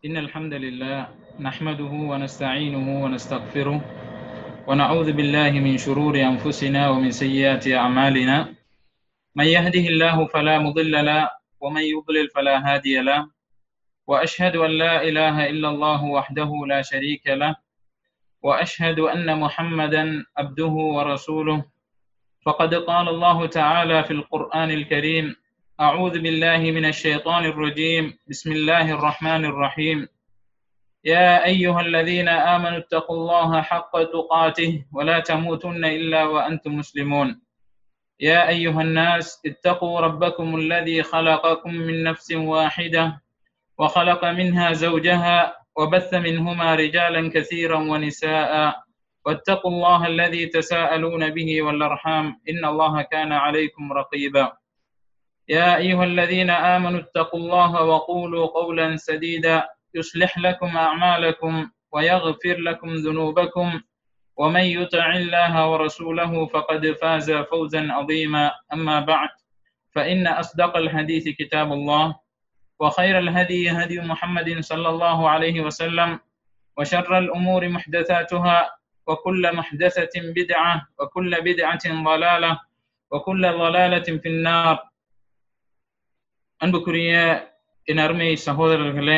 إن الحمد لله نحمده ونستعينه ونستغفره ونعوذ بالله من شرور أنفسنا ومن سيئات أعمالنا من يهده الله فلا مضل له ومن يضلل فلا هادي له وأشهد أن لا إله إلا الله وحده لا شريك له وأشهد أن محمدا عبده ورسوله فقد قال الله تعالى في القرآن الكريم أعوذ بالله من الشيطان الرجيم بسم الله الرحمن الرحيم يا أيها الذين آمنوا اتقوا الله حق تقاته ولا تموتن إلا وأنتم مسلمون يا أيها الناس اتقوا ربكم الذي خلقكم من نفس واحدة وخلق منها زوجها وبث منهما رجالا كثيرا ونساء واتقوا الله الذي تساءلون به والأرحام إن الله كان عليكم رقيبا يا أيها الذين آمنوا اتقوا الله وقولوا قولا سديدا يصلح لكم أعمالكم ويغفر لكم ذنوبكم ومن يطع الله ورسوله فقد فاز فوزا عظيما أما بعد فإن أصدق الحديث كتاب الله وخير الهدي هدي محمد صلى الله عليه وسلم وشر الأمور محدثاتها وكل محدثة بدعة وكل بدعة ضلالة وكل ضلالة في النار அன்புக்குரிய என் அருமை சகோதரர்களே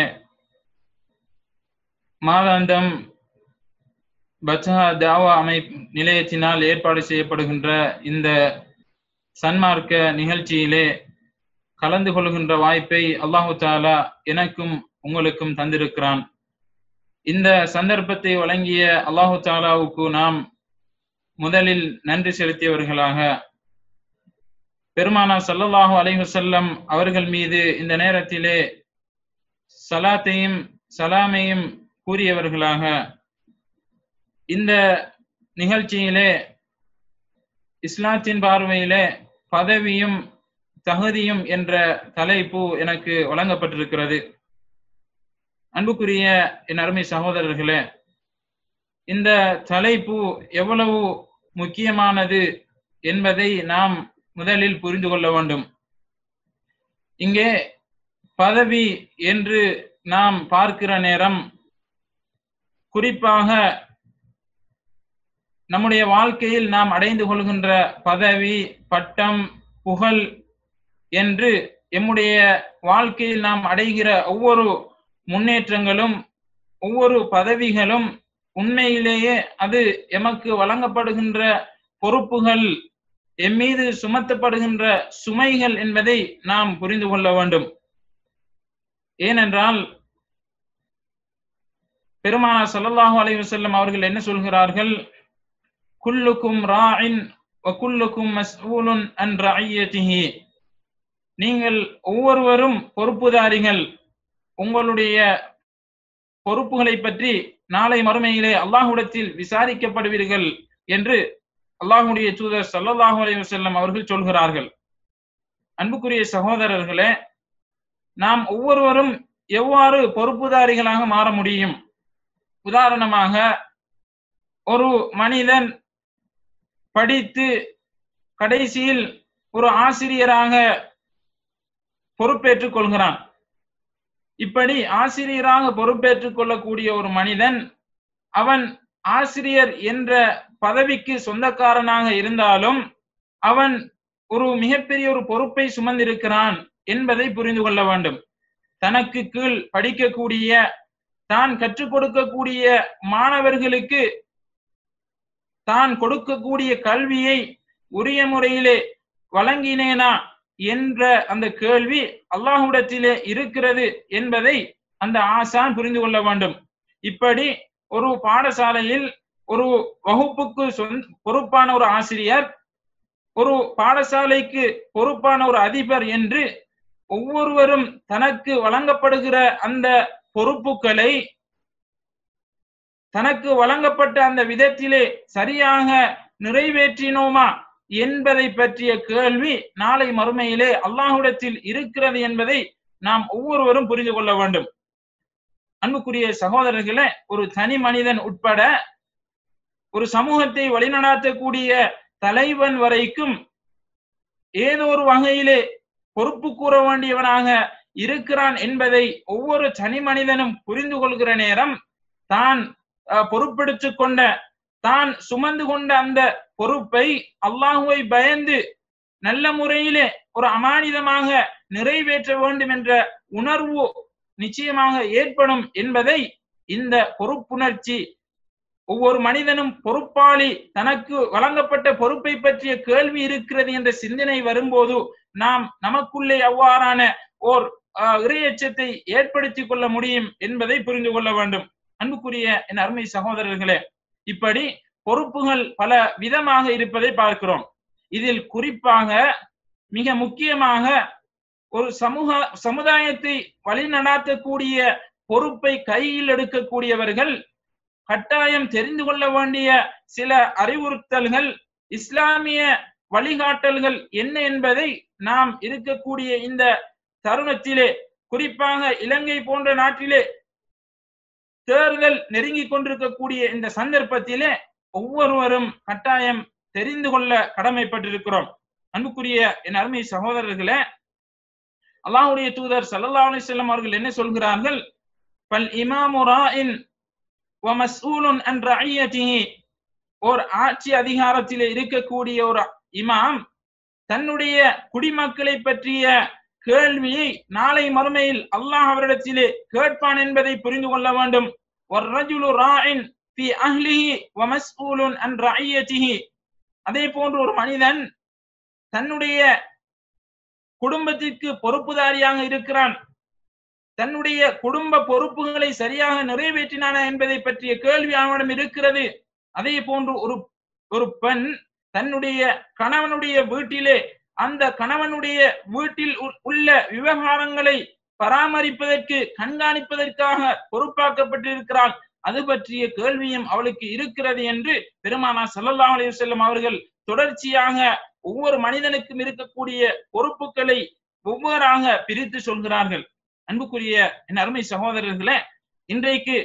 மாதாந்தம் பச்சா தாவா அமை நிலையத்தினால் ஏற்பாடு செய்யப்படுகின்ற இந்த சன்மார்க்க நிகழ்ச்சியிலே கலந்து கொள்கின்ற வாய்ப்பை அல்லாஹு தாலா எனக்கும் உங்களுக்கும் தந்திருக்கிறான் இந்த சந்தர்ப்பத்தை வழங்கிய அல்லாஹு தாலாவுக்கு நாம் முதலில் நன்றி செலுத்தியவர்களாக பெருமானா சல்லல்லாஹு அலைஹுசல்லம் அவர்கள் மீது இந்த நேரத்திலே சலாத்தையும் சலாமையும் கூறியவர்களாக இந்த நிகழ்ச்சியிலே இஸ்லாத்தின் பார்வையிலே பதவியும் தகுதியும் என்ற தலைப்பு எனக்கு வழங்கப்பட்டிருக்கிறது அன்புக்குரிய என் அருமை சகோதரர்களே இந்த தலைப்பு எவ்வளவு முக்கியமானது என்பதை நாம் முதலில் புரிந்து கொள்ள வேண்டும் இங்கே பதவி என்று நாம் பார்க்கிற நேரம் குறிப்பாக நம்முடைய வாழ்க்கையில் நாம் அடைந்து கொள்கின்ற பதவி பட்டம் புகழ் என்று எம்முடைய வாழ்க்கையில் நாம் அடைகிற ஒவ்வொரு முன்னேற்றங்களும் ஒவ்வொரு பதவிகளும் உண்மையிலேயே அது எமக்கு வழங்கப்படுகின்ற பொறுப்புகள் எம் மீது சுமத்தப்படுகின்ற சுமைகள் என்பதை நாம் புரிந்து கொள்ள வேண்டும் ஏனென்றால் பெருமானா சல்லல்லாஹு அலைஹி வஸல்லம் அவர்கள் என்ன சொல்கிறார்கள் குல்லுக்கும் ராஇன் வ குல்லுக்கும் மஸ்ஊலுன் அன் ரஅய்யதிஹி நீங்கள் ஒவ்வொருவரும் பொறுப்புதாரிகள் உங்களுடைய பொறுப்புகளை பற்றி நாளை மறுமையிலே அல்லாஹ்விடத்தில் விசாரிக்கப்படுவீர்கள் என்று அல்லாஹுடைய தூதர் சல்லல்லாஹு அலைஹி வஸல்லம் அவர்கள் சொல்கிறார்கள் அன்புக்குரிய சகோதரர்களே நாம் ஒவ்வொருவரும் எவ்வாறு பொறுப்புதாரிகளாக மாற முடியும் உதாரணமாக ஒரு மனிதன் படித்து கடைசியில் ஒரு ஆசிரியராக பொறுப்பேற்றுக் கொள்கிறான் இப்படி ஆசிரியராக பொறுப்பேற்றுக் கொள்ளக்கூடிய ஒரு மனிதன் அவன் ஆசிரியர் என்ற பதவிக்கு சொந்தக்காரனாக இருந்தாலும் அவன் ஒரு மிகப்பெரிய ஒரு பொறுப்பை சுமந்திருக்கிறான் என்பதை புரிந்து கொள்ள வேண்டும் தனக்கு கீழ் படிக்கக்கூடிய தான் கற்றுக் கொடுக்கக்கூடிய மாணவர்களுக்கு தான் கொடுக்கக்கூடிய கல்வியை உரிய முறையிலே வழங்கினேனா என்ற அந்த கேள்வி அல்லாஹுடத்திலே இருக்கிறது என்பதை அந்த ஆசான் புரிந்து கொள்ள வேண்டும் இப்படி ஒரு பாடசாலையில் ஒரு வகுப்புக்கு பொறுப்பான ஒரு ஆசிரியர் ஒரு பாடசாலைக்கு பொறுப்பான ஒரு அதிபர் என்று ஒவ்வொருவரும் தனக்கு வழங்கப்படுகிற அந்த பொறுப்புகளை தனக்கு வழங்கப்பட்ட அந்த விதத்திலே சரியாக நிறைவேற்றினோமா என்பதை பற்றிய கேள்வி நாளை மறுமையிலே அல்லாஹுடத்தில் இருக்கிறது என்பதை நாம் ஒவ்வொருவரும் புரிந்து கொள்ள வேண்டும் அன்புக்குரிய சகோதரர்களே ஒரு தனி மனிதன் உட்பட ஒரு சமூகத்தை வழிநடாத்தக்கூடிய தலைவன் வரைக்கும் ஏதோ ஒரு வகையிலே பொறுப்பு கூற வேண்டியவனாக இருக்கிறான் என்பதை ஒவ்வொரு தனி மனிதனும் புரிந்து கொள்கிற நேரம் தான் அஹ், பொறுப்பெடுத்துக் கொண்ட தான் சுமந்து கொண்ட அந்த பொறுப்பை அல்லாஹுவை பயந்து நல்ல முறையிலே ஒரு அமானிதமாக நிறைவேற்ற வேண்டும் என்ற உணர்வு நிச்சயமாக ஏற்படும் என்பதை இந்த பொறுப்புணர்ச்சி ஒவ்வொரு மனிதனும் பொறுப்பாளி தனக்கு வழங்கப்பட்ட பொறுப்பை பற்றிய கேள்வி இருக்கிறது என்ற சிந்தனை வரும்போது நாம் நமக்குள்ளே அவ்வாறான ஓர் ஆஹ், இறையச்சத்தை ஏற்படுத்திக் கொள்ள முடியும் என்பதை புரிந்து கொள்ள வேண்டும் அன்புக்குரிய என் அருமை சகோதரர்களே இப்படி பொறுப்புகள் பல விதமாக இருப்பதை பார்க்கிறோம் இதில் குறிப்பாக மிக முக்கியமாக ஒரு சமூக சமுதாயத்தை வழிநடாத்தக்கூடிய பொறுப்பை கையில் எடுக்கக்கூடியவர்கள் கட்டாயம் தெரிந்து கொள்ள வேண்டிய சில அறிவுறுத்தல்கள் இஸ்லாமிய வழிகாட்டல்கள் என்ன என்பதை நாம் இருக்கக்கூடிய இந்த தருணத்திலே குறிப்பாக இலங்கை போன்ற நாட்டிலே தேர்தல் நெருங்கிக் கொண்டிருக்கக்கூடிய இந்த சந்தர்ப்பத்திலே ஒவ்வொருவரும் கட்டாயம் தெரிந்து கொள்ள கடமைப்பட்டிருக்கிறோம் அன்புக்குரிய என் அருமை சகோதரர்களே அல்லாஹ்வுடைய தூதர் ஸல்லல்லாஹு அலைஹி வஸல்லம் அவர்கள் என்ன சொல்கிறார்கள் பல் இமாமு ராஇன் வ மஸ்ஊலுன் அன் ரஇயத்திஹி ஒரு ஆட்சி அதிகாரத்திலே இருக்கக்கூடிய ஒரு இமாம் தன்னுடைய குடிமக்களை பற்றிய கேள்வியை நாளை மறுமையில் அல்லாஹ் அவரிடத்திலே கேட்பான் என்பதை புரிந்து கொள்ள வேண்டும் வர்ரஜுலு ராஇன் ஃபி அஹ்லிஹி வ மஸ்ஊலுன் அன் ரஇயத்திஹி அதே போன்று ஒரு மனிதன் தன்னுடைய குடும்பத்திற்கு பொறுப்புதாரியாக இருக்கிறான் தன்னுடைய குடும்ப பொறுப்புகளை சரியாக நிறைவேற்றினானா என்பதை பற்றிய கேள்வி அவனிடம் இருக்கிறது அதே போன்று ஒரு ஒரு பெண் தன்னுடைய கணவனுடைய வீட்டிலே அந்த கணவனுடைய வீட்டில் உ- உள்ள விவகாரங்களை பராமரிப்பதற்கு கண்காணிப்பதற்காக பொறுப்பாக்கப்பட்டிருக்கிறாள் அது பற்றிய கேள்வியும் அவளுக்கு இருக்கிறது என்று பெருமானா ஸல்லல்லாஹு அலைஹி வஸல்லம் அவர்கள் தொடர்ச்சியாக ஒவ்வொரு மனிதனுக்கும் இருக்கக்கூடிய பொறுப்புகளை ஒவ்வொருவராக பிரித்து சொல்கிறார்கள் அன்புக்குரிய என் அருமை சகோதரர்களே இன்றைக்கு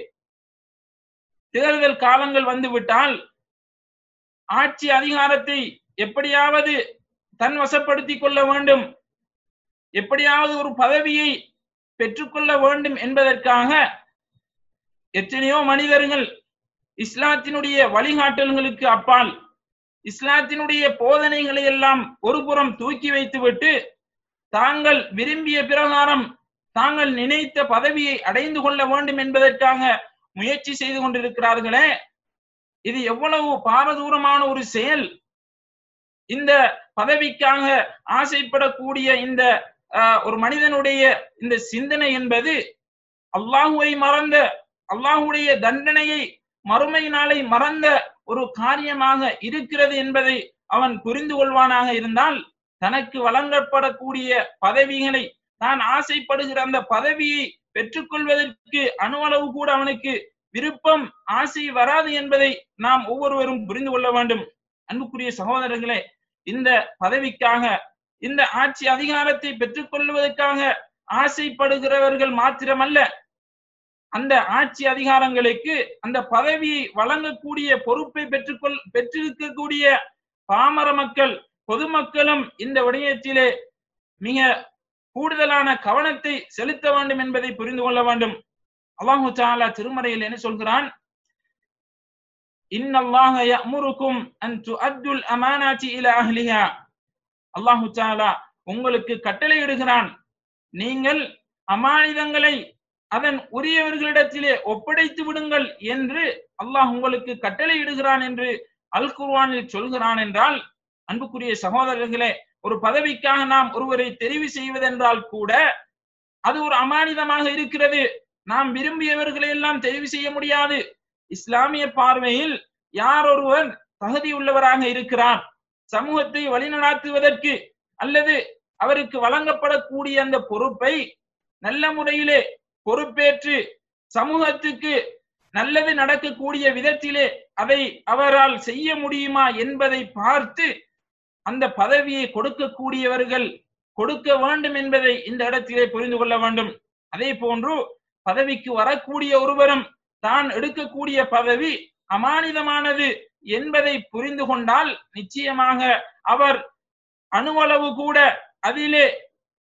தேர்தல் காலங்கள் வந்துவிட்டால் ஆட்சி அதிகாரத்தை எப்படியாவது தன் வசப்படுத்திக் கொள்ள வேண்டும் எப்படியாவது ஒரு பதவியை பெற்றுக்கொள்ள வேண்டும் என்பதற்காக எத்தனையோ மனிதர்கள் இஸ்லாத்தினுடைய வழிகாட்டல்களுக்கு அப்பால் இஸ்லாத்தினுடைய போதனைகளை எல்லாம் ஒரு புறம் தூக்கி வைத்துவிட்டு தாங்கள் விரும்பிய பிரகாரம் தாங்கள் நினைத்த பதவியை அடைந்து கொள்ள வேண்டும் என்பதற்காக முயற்சி செய்து கொண்டிருக்கிறார்களே இது எவ்வளவு பாரதூரமான ஒரு செயல் இந்த பதவிக்காக ஆசைப்படக்கூடிய இந்த ஆஹ், ஒரு மனிதனுடைய இந்த சிந்தனை என்பது அல்லாஹுவை மறந்த அல்லாஹுடைய தண்டனையை மறுமை நாளை மறந்த ஒரு காரியமாக இருக்கிறது என்பதை அவன் புரிந்து கொள்வானாக இருந்தால் தனக்கு வழங்கப்படக்கூடிய பதவிகளை தான் ஆசைப்படுகிற அந்த பதவியை பெற்றுக்கொள்வதற்கு அணுவளவு கூட அவனுக்கு விருப்பம் ஆசை வராது என்பதை நாம் ஒவ்வொருவரும் புரிந்து கொள்ள வேண்டும் அன்புக்குரிய சகோதரர்களே இந்த பதவிக்காக இந்த ஆட்சி அதிகாரத்தை பெற்றுக்கொள்வதற்காக ஆசைப்படுகிறவர்கள் மாத்திரமல்ல அந்த ஆட்சி அதிகாரங்களுக்கு அந்த பதவியை வழங்கக்கூடிய பொறுப்பை பெற்றுக்கொள் பெற்றிருக்கக்கூடிய பாமர மக்கள் பொதுமக்களும் இந்த விடயத்திலே மிக கூடுதலான கவனத்தை செலுத்த வேண்டும் என்பதை புரிந்து கொள்ள வேண்டும் அல்லாஹு தாலா திருமறையில் என்ன சொல்கிறான் இன்னல்லாஹ யஅமுருக்கும் அன் துஅத்துல் அமானாத்தி இலா அஹ்லிஹா அல்லாஹு தாலா உங்களுக்கு கட்டளையிடுகிறான் நீங்கள் அமானிதங்களை அதன் உரியவர்களிடத்திலே ஒப்படைத்து விடுங்கள் என்று அல்லாஹ் உங்களுக்கு கட்டளையிடுகிறான் என்று அல் குர்ஆனில் சொல்கிறான் என்றால் அன்புக்குரிய சகோதரர்களே ஒரு பதவிக்காக நாம் ஒருவரை தெரிவு செய்வதென்றால் கூட அது ஒரு அமானிதமாக இருக்கிறது நாம் விரும்பியவர்களை எல்லாம் தெரிவு செய்ய முடியாது இஸ்லாமிய பார்வையில் யார் ஒருவர் தகுதி உள்ளவராக இருக்கிறார் சமூகத்தை வழிநடாத்துவதற்கு அல்லது அவருக்கு வழங்கப்படக்கூடிய அந்த பொறுப்பை நல்ல முறையிலே பொறுப்பேற்று சமூகத்துக்கு நல்லது நடக்கக்கூடிய விதத்திலே அதை அவரால் செய்ய முடியுமா என்பதை பார்த்து அந்த பதவியை கொடுக்கக்கூடியவர்கள் கொடுக்க வேண்டும் என்பதை இந்த இடத்திலே புரிந்து கொள்ள வேண்டும் அதே போன்று பதவிக்கு வரக்கூடிய ஒருவரும் தான் எடுக்கக்கூடிய பதவி அமானிதமானது என்பதை புரிந்து கொண்டால் நிச்சயமாக அவர் அணுவளவு கூட அதிலே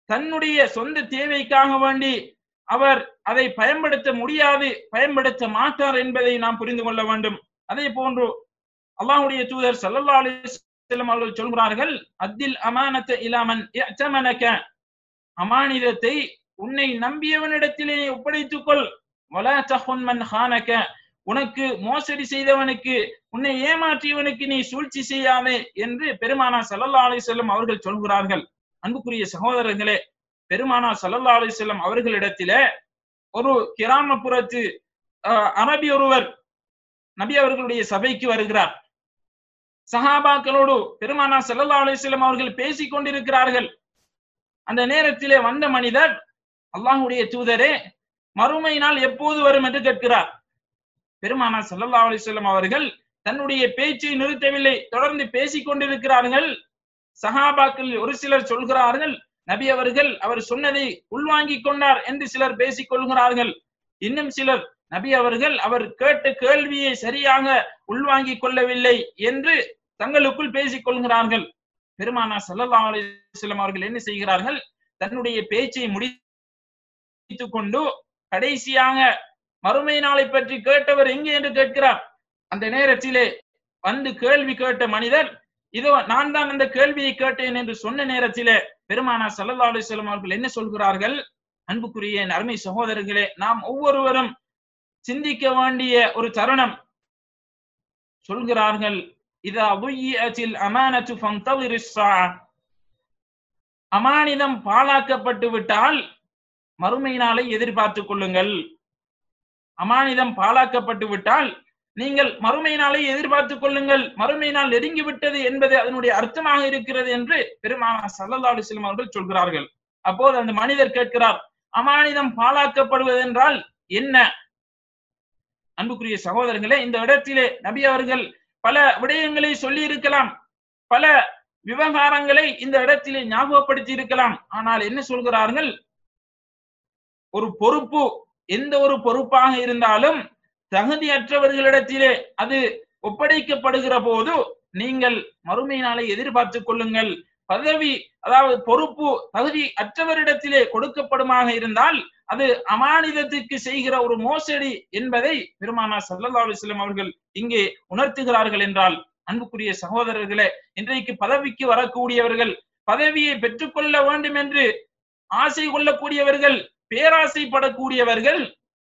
தன்னுடைய சொந்த தேவைக்காக வேண்டி அவர் அதை பயன்படுத்த முடியாது பயன்படுத்த மாட்டார் என்பதை நாம் புரிந்து கொள்ள வேண்டும் அதே போன்று அல்லாஹ்வுடைய தூதர் ஸல்லல்லாஹு அலைஹி வஸல்லம் அவர்கள் சொல்கிறார்கள் அத்தில் அமானத்த இலாமன் யஅ்தமனக அமானிதத்தை உன்னை நம்பியவனிடத்திலே ஒப்படைத்துக் கொள் வலா தஹுன் மன் ஹானக உனக்கு மோசடி செய்தவனுக்கு உன்னை ஏமாற்றியவனுக்கு நீ சூழ்ச்சி செய்யாதே என்று பெருமானா ஸல்லல்லாஹு அலைஹி வஸல்லம் அவர்கள் சொல்கிறார்கள் அன்புக்குரிய சகோதரர்களே பெருமானா ஸல்லல்லாஹு அலைஹி வஸல்லம் அவர்களிடத்திலே ஒரு கிராமப்புறத்து அஹ், அரபி ஒருவர் நபி அவர்களுடைய சபைக்கு வருகிறார் சஹாபாக்களோடு பெருமானா ஸல்லல்லாஹு அலைஹி வஸல்லம் அவர்கள் பேசிக் கொண்டிருக்கிறார்கள் அந்த நேரத்திலே வந்த மனிதர் அல்லாஹ்வுடைய தூதரே மறுமை நாள் எப்போது வரும் என்று கேட்கிறார் பெருமானா ஸல்லல்லாஹு அலைஹி வஸல்லம் அவர்கள் தன்னுடைய பேச்சை நிறுத்தவில்லை தொடர்ந்து பேசிக் கொண்டிருக்கிறார்கள் சஹாபாக்கள் ஒரு சிலர் சொல்கிறார்கள் நபி அவர்கள் அவர் சொன்னதை உள்வாங்கிக் கொண்டார் என்று சிலர் பேசிக் கொள்கிறார்கள் இன்னும் சிலர் நபி அவர்கள் அவர் கேட்ட கேள்வியை சரியாக உள்வாங்கிக் கொள்ளவில்லை என்று தங்களுக்குள் பேசிக் கொள்கிறார்கள் பெருமானா ஸல்லல்லாஹு அலைஹி வஸல்லம் அவர்கள் என்ன செய்கிறார்கள் தன்னுடைய பேச்சை முடித்துக் கொண்டு கடைசியாக மறுமை நாளை பற்றி கேட்டவர் எங்கே என்று கேட்கிறார் அந்த நேரத்திலே வந்து கேள்வி கேட்ட மனிதர் இதோ நான் தான் அந்த கேள்வியை கேட்டேன் என்று சொன்ன நேரத்திலே பெருமானா ஸல்லல்லாஹு அலைஹி வஸல்லம் அவர்கள் என்ன சொல்கிறார்கள் அன்புக்குரிய என் அருமை சகோதரர்களே நாம் ஒவ்வொருவரும் சிந்திக்க வேண்டிய ஒரு தருணம் சொல்கிறார்கள் இதா உய்யத்தில் அமானத்து ஃபந்தவிரிஸ் ஸாஅ. அமானிதம் பாழாக்கப்பட்டு விட்டால் மறுமை நாளை எதிர்பார்த்துக் கொள்ளுங்கள் அமானிதம் பாழாக்கப்பட்டு விட்டால் நீங்கள் மறுமை நாளை எதிர்பார்த்துக் கொள்ளுங்கள் மறுமை நாள் நெருங்கி விட்டது என்பது அதனுடைய அர்த்தமாக இருக்கிறது என்று பெருமானா ஸல்லல்லாஹு அலைஹி வஸல்லம் அவர்கள் சொல்கிறார்கள் அப்போது அந்த மனிதர் கேட்கிறார் அமானிதம் பாழாக்கப்படுவது என்றால் என்ன அன்புக்குரிய சகோதரர்களே இந்த இடத்திலே நபி அவர்கள் பல விடயங்களை சொல்லி இருக்கலாம் பல விவகாரங்களை இந்த இடத்திலே ஞாபகப்படுத்தி இருக்கலாம் ஆனால் என்ன சொல்கிறார்கள் ஒரு பொறுப்பு எந்த ஒரு பொறுப்பாக இருந்தாலும் தகுதியற்றவர்களிடத்திலே அது ஒப்படைக்கப்படுகிற போது நீங்கள் மறுமை நாளை எதிர்பார்த்துக் கொள்ளுங்கள் பதவி அதாவது பொறுப்பு தகுதி அற்றவரிடத்திலே கொடுக்கப்படுமாக இருந்தால் அது அமானிதத்துக்கு செய்கிற ஒரு மோசடி என்பதை பெருமானா ஸல்லல்லாஹு அலைஹி வஸல்லம் அவர்கள் இங்கே உணர்த்துகிறார்கள் என்றால் அன்புக்குரிய சகோதரர்களே இன்றைக்கு பதவிக்கு வரக்கூடியவர்கள் பதவியை பெற்றுக்கொள்ள வேண்டும் என்று ஆசை கொள்ளக்கூடியவர்கள் பேராசைப்படக்கூடியவர்கள்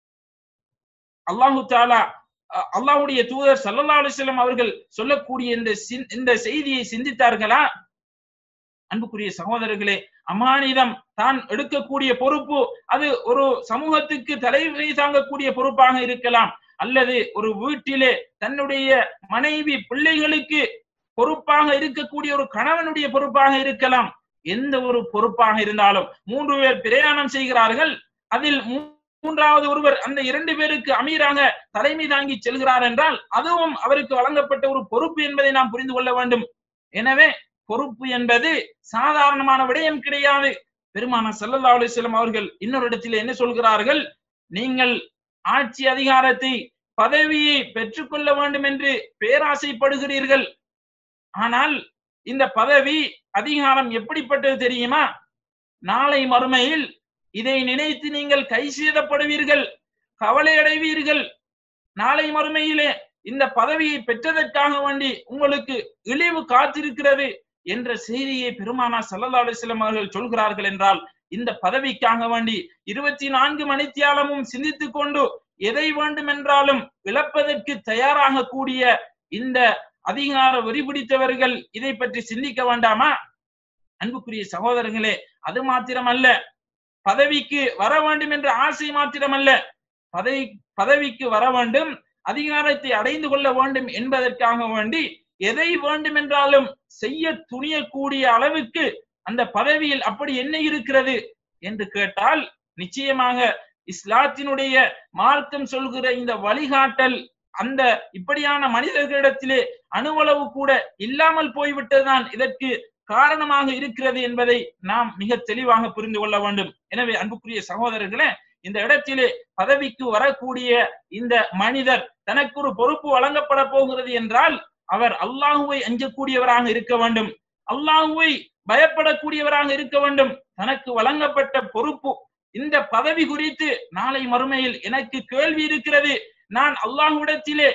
அல்லாஹு தாலா அ- அல்லாஹ்வுடைய தூதர் ஸல்லல்லாஹு அலைஹி வஸல்லம் அவர்கள் சொல்லக்கூடிய இந்த சிந்- இந்த செய்தியை சிந்தித்தார்களா அன்புக்குரிய சகோதரர்களே அமானிதம் தான் எடுக்கக்கூடிய பொறுப்பு அது ஒரு சமூகத்துக்கு தலைமை தாங்கக்கூடிய பொறுப்பாக இருக்கலாம் அல்லது ஒரு வீட்டிலே தன்னுடைய மனைவி பிள்ளைகளுக்கு பொறுப்பாக இருக்கக்கூடிய ஒரு கணவனுடைய பொறுப்பாக இருக்கலாம் எந்த ஒரு பொறுப்பாக இருந்தாலும் மூன்று பேர் பிரயாணம் செய்கிறார்கள் அதில் மூ- மூன்றாவது ஒருவர் அந்த இரண்டு பேருக்கு அமீராக தலைமை தாங்கி செல்கிறார் என்றால் அதுவும் அவருக்கு வழங்கப்பட்ட ஒரு பொறுப்பு என்பதை நாம் புரிந்து கொள்ள வேண்டும் எனவே பொறுப்பு என்பது சாதாரணமான விடயம் கிடையாது பெருமான ஸல்லல்லாஹு அலைஹி வஸல்லம் அவர்கள் இன்னொரு இடத்தில் என்ன சொல்கிறார்கள் நீங்கள் ஆட்சி அதிகாரத்தை பதவியை பெற்றுக்கொள்ள வேண்டும் என்று பேராசைப்படுகிறீர்கள் ஆனால் இந்த பதவி அதிகாரம் எப்படிப்பட்டது தெரியுமா நாளை மறுமையில் இதை நினைத்து நீங்கள் கை சேதப்படுவீர்கள் கவலை அடைவீர்கள் நாளை மறுமையிலே இந்த பதவியை பெற்றதற்காக வேண்டி உங்களுக்கு இழிவு காத்திருக்கிறது என்ற செய்தியை பெருமானா ஸல்லல்லாஹு அலைஹி வஸல்லம் அவர்கள் சொல்கிறார்கள் என்றால் இந்த பதவிக்காக வேண்டி இருபத்தி நான்கு மணித்தியாலமும் சிந்தித்துக் கொண்டு எதை வேண்டுமென்றாலும் இழப்பதற்கு தயாராக கூடிய இந்த அதிகார வெறி பிடித்தவர்கள் இதை பற்றி சிந்திக்க வேண்டாமா அன்புக்குரிய சகோதரர்களே அது மாத்திரமல்ல பதவிக்கு வர வேண்டும் என்ற ஆசை மாத்திரமல்ல பதவி பதவிக்கு வர வேண்டும் அதிகாரத்தை அடைந்து கொள்ள வேண்டும் என்பதற்காக வேண்டி எதை வேண்டுமென்றாலும் செய்ய துணியக்கூடிய அளவுக்கு அந்த பதவியில் அப்படி என்ன இருக்கிறது என்று கேட்டால் நிச்சயமாக இஸ்லாத்தினுடைய மார்க்கம் சொல்கிற இந்த வழிகாட்டல் அந்த இப்படியான மனிதர்களிடத்திலே அணுவளவு கூட இல்லாமல் போய்விட்டதுதான் இதற்கு காரணமாக இருக்கிறது என்பதை நாம் மிக தெளிவாக புரிந்து கொள்ள வேண்டும் எனவே அன்புக்குரிய சகோதரர்களே இந்த இடத்திலே பதவிக்கு வரக்கூடிய இந்த மனிதர் தனக்கு ஒரு பொறுப்பு வழங்கப்பட போகிறது என்றால் அவர் அல்லாஹுவை அஞ்சக்கூடியவராக இருக்க வேண்டும் அல்லாஹுவை பயப்படக்கூடியவராக இருக்க வேண்டும் தனக்கு வழங்கப்பட்ட பொறுப்பு இந்த பதவி குறித்து நாளை மறுமையில் எனக்கு கேள்வி இருக்கிறது நான் அல்லாஹ்விடத்திலே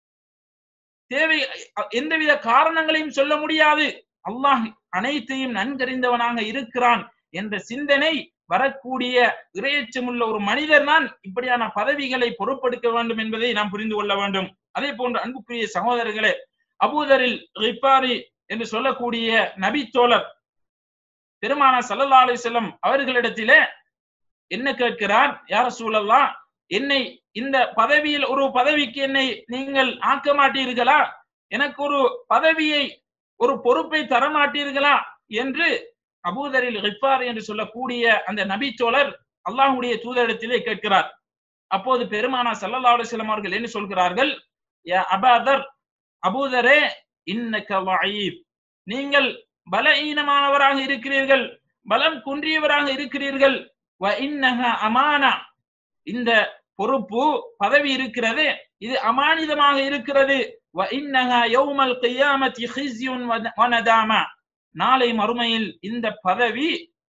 தேவை எந்தவித காரணங்களையும் சொல்ல முடியாது அல்லாஹ் அனைத்தையும் நன்கறிந்தவனாக இருக்கிறான் என்ற சிந்தனை வரக்கூடிய இறையச்சமுள்ள ஒரு மனிதர் தான் இப்படியான பதவிகளை பொறுப்பெடுக்க வேண்டும் என்பதை நாம் புரிந்து கொள்ள வேண்டும் அதே போன்று அன்புக்குரிய சகோதரர்களே அபூதரில் ரிப்பாரி என்று சொல்லக்கூடிய நபி தோழர் பெருமான சல்லல்லா அலிசல்லம் அவர்களிடத்திலே என்ன கேட்கிறார் யார சூழல்லா என்னை இந்த பதவியில் ஒரு பதவிக்கு என்னை நீங்கள் ஆக்க மாட்டீர்களா எனக்கு ஒரு பதவியை ஒரு பொறுப்பை தர மாட்டீர்களா என்று அபூதரில் ரிப்பார் என்று சொல்லக்கூடிய அந்த நபி தோழர் அல்லாஹுடைய தூதரிடத்திலே கேட்கிறார் அப்போது பெருமானா சல்லல்லா அலிஸ்லாம் அவர்கள் என்ன சொல்கிறார்கள் யா அபாதர் அபூதரே இன்னக வயீப் நீங்கள் பலஹீனமானவராக இருக்கிறீர்கள் பலம் குன்றியவராக இருக்கிறீர்கள் வ இன்னஹ அமானா இந்த பொறுப்பு பதவி இருக்கிறது இது அமானிதமாக இருக்கிறது வ இன்னஹ யௌமல் கியாமத்தி ஹிஸ்யுன் வ நதாமா நாளை மறுமையில் இந்த பதவி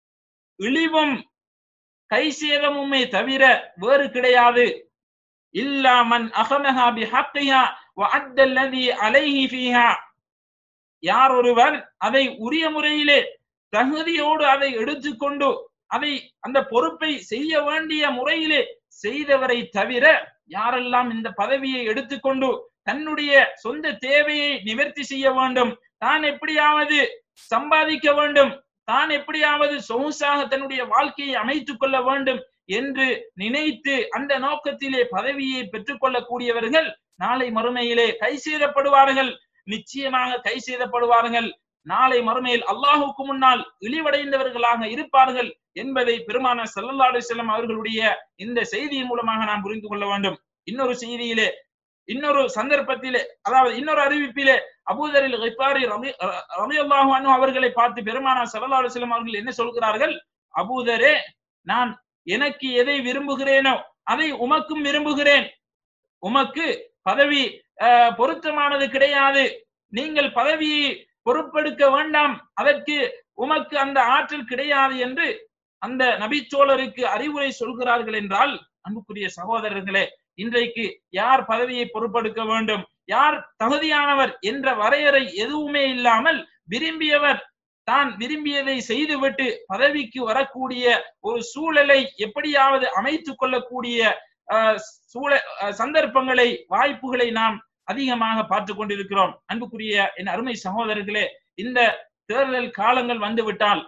இழிவும் கை சேதமுமே தவிர வேறு கிடையாது இல்லா மன் அகனஹா பி ஹக்கிஹா வ அத்தல்லதி அலைஹி ஃபீஹா யார் ஒருவர் அதை உரிய முறையிலே தகுதியோடு அதை எடுத்துக்கொண்டு அதை அந்த பொறுப்பை செய்ய வேண்டிய முறையிலே செய்தவரை தவிர யாரெல்லாம் இந்த பதவியை எடுத்துக்கொண்டு தன்னுடைய சொந்த தேவையை நிவர்த்தி செய்ய வேண்டும் தான் எப்படியாவது சம்பாதிக்க வேண்டும் தான் எப்படியாவது சொகுசாக தன்னுடைய வாழ்க்கையை அமைத்துக் கொள்ள வேண்டும் என்று நினைத்து அந்த நோக்கத்திலே பதவியை பெற்றுக் கொள்ளக்கூடியவர்கள் நாளை மறுமையிலே கை செய்தப்படுவார்கள் நிச்சயமாக கை செய்தப்படுவார்கள் நாளை மறுமையில் அல்லாஹுக்கு முன்னால் இழிவடைந்தவர்களாக இருப்பார்கள் என்பதை பெருமான சல்லல்லா அலிஸ்லாம் அவர்களுடைய இந்த செய்தியின் மூலமாக நாம் புரிந்து கொள்ள வேண்டும் இன்னொரு செய்தியிலே இன்னொரு சந்தர்ப்பத்திலே அதாவது இன்னொரு அறிவிப்பிலே அபூதரில் ரிப்பாரி ரமி ரமியல்லாஹு அன்ஹு அவர்களை பார்த்து பெருமானா சல்லல்லா அலிஸ்லாம் அவர்கள் என்ன சொல்கிறார்கள் அபூதரே நான் எனக்கு எதை விரும்புகிறேனோ அதை உமக்கும் விரும்புகிறேன் உமக்கு பதவி பொருத்தமானது கிடையாது நீங்கள் பதவியை பொறுப்பெடுக்க வேண்டாம் அதற்கு உமக்கு அந்த ஆற்றல் கிடையாது என்று அந்த நபிச்சோழருக்கு அறிவுரை சொல்கிறார்கள் என்றால் அன்புக்குரிய சகோதரர்களே இன்றைக்கு யார் பதவியை பொறுப்பெடுக்க வேண்டும் யார் தகுதியானவர் என்ற வரையறை எதுவுமே இல்லாமல் விரும்பியவர் தான் விரும்பியதை செய்துவிட்டு பதவிக்கு வரக்கூடிய ஒரு சூழலை எப்படியாவது அமைத்துக் கொள்ளக்கூடிய சூழ சந்தர்ப்பங்களை வாய்ப்புகளை நாம் அதிகமாக பார்த்து கொண்டிருக்கிறோம் அன்புக்குரிய என் அருமை சகோதரர்களே இந்த தேர்தல் காலங்கள் வந்துவிட்டால்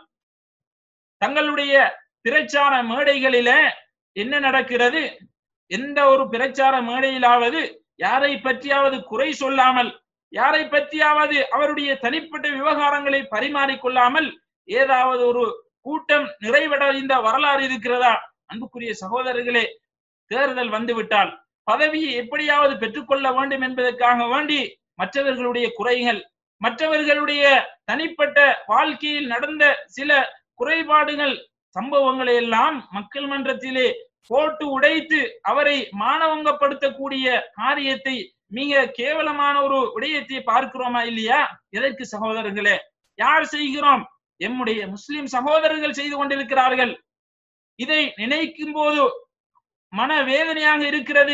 தங்களுடைய பிரச்சார மேடைகளில என்ன நடக்கிறது எந்த ஒரு பிரச்சார மேடையிலாவது யாரை பற்றியாவது குறை சொல்லாமல் யாரை பற்றியாவது அவருடைய தனிப்பட்ட விவகாரங்களை பரிமாறிக்கொள்ளாமல் ஏதாவது ஒரு கூட்டம் நிறைவடைந்த வரலாறு இருக்கிறதா அன்புக்குரிய சகோதரர்களே தேர்தல் வந்துவிட்டால் பதவியை எப்படியாவது பெற்றுக்கொள்ள வேண்டும் என்பதற்காக வேண்டி மற்றவர்களுடைய குறைகள் மற்றவர்களுடைய தனிப்பட்ட வாழ்க்கையில் நடந்த சில குறைபாடுகள் சம்பவங்களை எல்லாம் மக்கள் மன்றத்திலே போட்டு உடைத்து அவரை மானவங்கப்படுத்தக்கூடிய காரியத்தை மிக கேவலமான ஒரு விடயத்தை பார்க்கிறோமா இல்லையா எதற்கு சகோதரர்களே யார் செய்கிறோம் எம்முடைய முஸ்லிம் சகோதரர்கள் செய்து கொண்டிருக்கிறார்கள் இதை நினைக்கும் போது மன வேதனையாக இருக்கிறது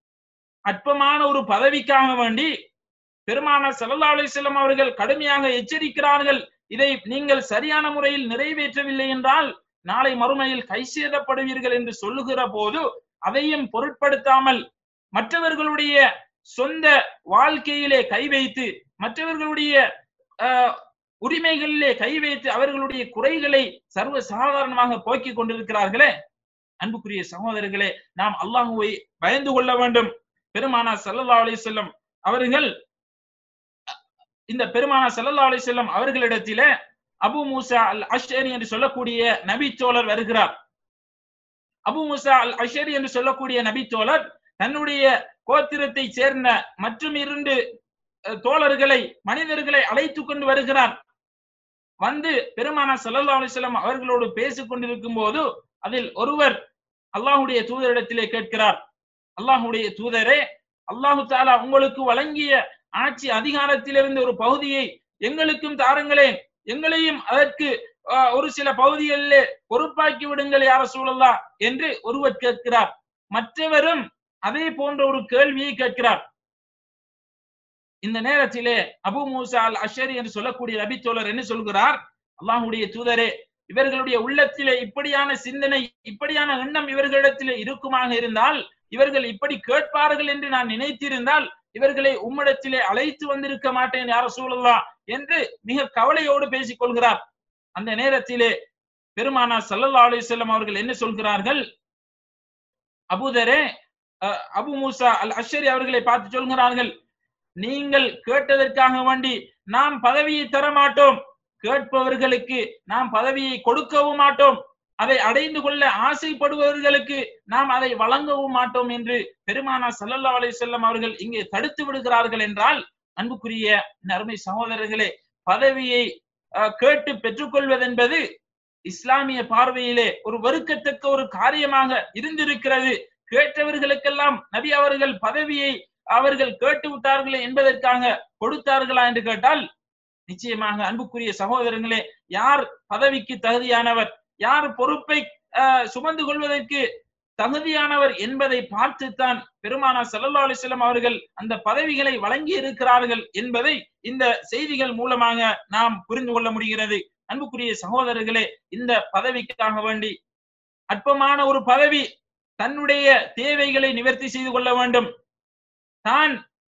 அற்பமான ஒரு பதவிக்காக வேண்டி பெருமான சல்லா அலிஸ்லாம் அவர்கள் கடுமையாக எச்சரிக்கிறார்கள் இதை நீங்கள் சரியான முறையில் நிறைவேற்றவில்லை என்றால் நாளை மறுமையில் கை சேதப்படுவீர்கள் என்று சொல்லுகிற போது அதையும் பொருட்படுத்தாமல் மற்றவர்களுடைய சொந்த வாழ்க்கையிலே கை வைத்து மற்றவர்களுடைய உரிமைகளிலே கை வைத்து அவர்களுடைய குறைகளை சர்வ சாதாரணமாக போக்கிக் கொண்டிருக்கிறார்களே அன்புக்குரிய சகோதரர்களே நாம் அல்லாஹுவை பயந்து கொள்ள வேண்டும் பெருமானா சல்லல்லா அலி செல்லம் அவர்கள் இந்த பெருமானா சல்லல்லா அலி செல்லம் அவர்களிடத்தில அபு மூசா அல் அஷரி என்று சொல்லக்கூடிய நபி தோழர் வருகிறார் அபு மூசா அல் அஷரி என்று சொல்லக்கூடிய நபி தோழர் தன்னுடைய கோத்திரத்தை சேர்ந்த மற்றும் இரண்டு தோழர்களை மனிதர்களை அழைத்து கொண்டு வருகிறார் வந்து பெருமானா சல்லல்லா அலிஸ்லாம் அவர்களோடு பேசிக் கொண்டிருக்கும் போது அதில் ஒருவர் அல்லாஹுடைய தூதரிடத்திலே கேட்கிறார் அல்லாஹுடைய தூதரே அல்லாஹு தாலா உங்களுக்கு வழங்கிய ஆட்சி அதிகாரத்திலிருந்து ஒரு பகுதியை எங்களுக்கும் தாருங்களேன் எங்களையும் அதற்கு ஆஹ், ஒரு சில பகுதிகளிலே பொறுப்பாக்கி விடுங்கள் யார சூழல்லா என்று ஒருவர் கேட்கிறார் மற்றவரும் அதே போன்ற ஒரு கேள்வியை கேட்கிறார் இந்த நேரத்திலே அபு மூசா அல் அஷரி என்று சொல்லக்கூடிய நபி தோழர் என்ன சொல்கிறார் அல்லாஹ்வுடைய தூதரே இவர்களுடைய உள்ளத்திலே இப்படியான சிந்தனை இப்படியான எண்ணம் இவர்களிடத்திலே இருக்குமாக இருந்தால் இவர்கள் இப்படி கேட்பார்கள் என்று நான் நினைத்திருந்தால் இவர்களை உம்மிடத்திலே அழைத்து வந்திருக்க மாட்டேன் யார சூழல்லா என்று மிக கவலையோடு பேசிக் கொள்கிறார் அந்த நேரத்திலே பெருமானா சல்லல்லா அலிசல்லம் அவர்கள் என்ன சொல்கிறார்கள் அபூதரே அஹ், அபு மூசா அல் அஷரி அவர்களை பார்த்து சொல்கிறார்கள் நீங்கள் கேட்டதற்காக வேண்டி நாம் பதவியை தர மாட்டோம் கேட்பவர்களுக்கு நாம் பதவியை கொடுக்கவும் மாட்டோம் அதை அடைந்து கொள்ள ஆசைப்படுபவர்களுக்கு நாம் அதை வழங்கவும் மாட்டோம் என்று பெருமானா சல்லல்லா அலிசல்லம் அவர்கள் இங்கே தடுத்து விடுகிறார்கள் என்றால் அன்புக்குரிய நறுமை சகோதரர்களே பதவியை அஹ், கேட்டு பெற்றுக்கொள்வதென்பது இஸ்லாமிய பார்வையிலே ஒரு வெறுக்கத்தக்க ஒரு காரியமாக இருந்திருக்கிறது கேட்டவர்களுக்கெல்லாம் நபி அவர்கள் பதவியை அவர்கள் கேட்டு விட்டார்களே என்பதற்காக கொடுத்தார்களா என்று கேட்டால் நிச்சயமாக அன்புக்குரிய சகோதரர்களே யார் பதவிக்கு தகுதியானவர் யார் பொறுப்பை அஹ், சுமந்து கொள்வதற்கு தகுதியானவர் என்பதை பார்த்துத்தான் பெருமானா ஸல்லல்லாஹு அலைஹி வஸல்லம் அவர்கள் அந்த பதவிகளை வழங்கி இருக்கிறார்கள் என்பதை இந்த செய்திகள் மூலமாக நாம் புரிந்து கொள்ள முடிகிறது அன்புக்குரிய சகோதரர்களே இந்த பதவிக்காக வேண்டி அற்பமான ஒரு பதவி தன்னுடைய தேவைகளை நிவர்த்தி செய்து கொள்ள வேண்டும் தான்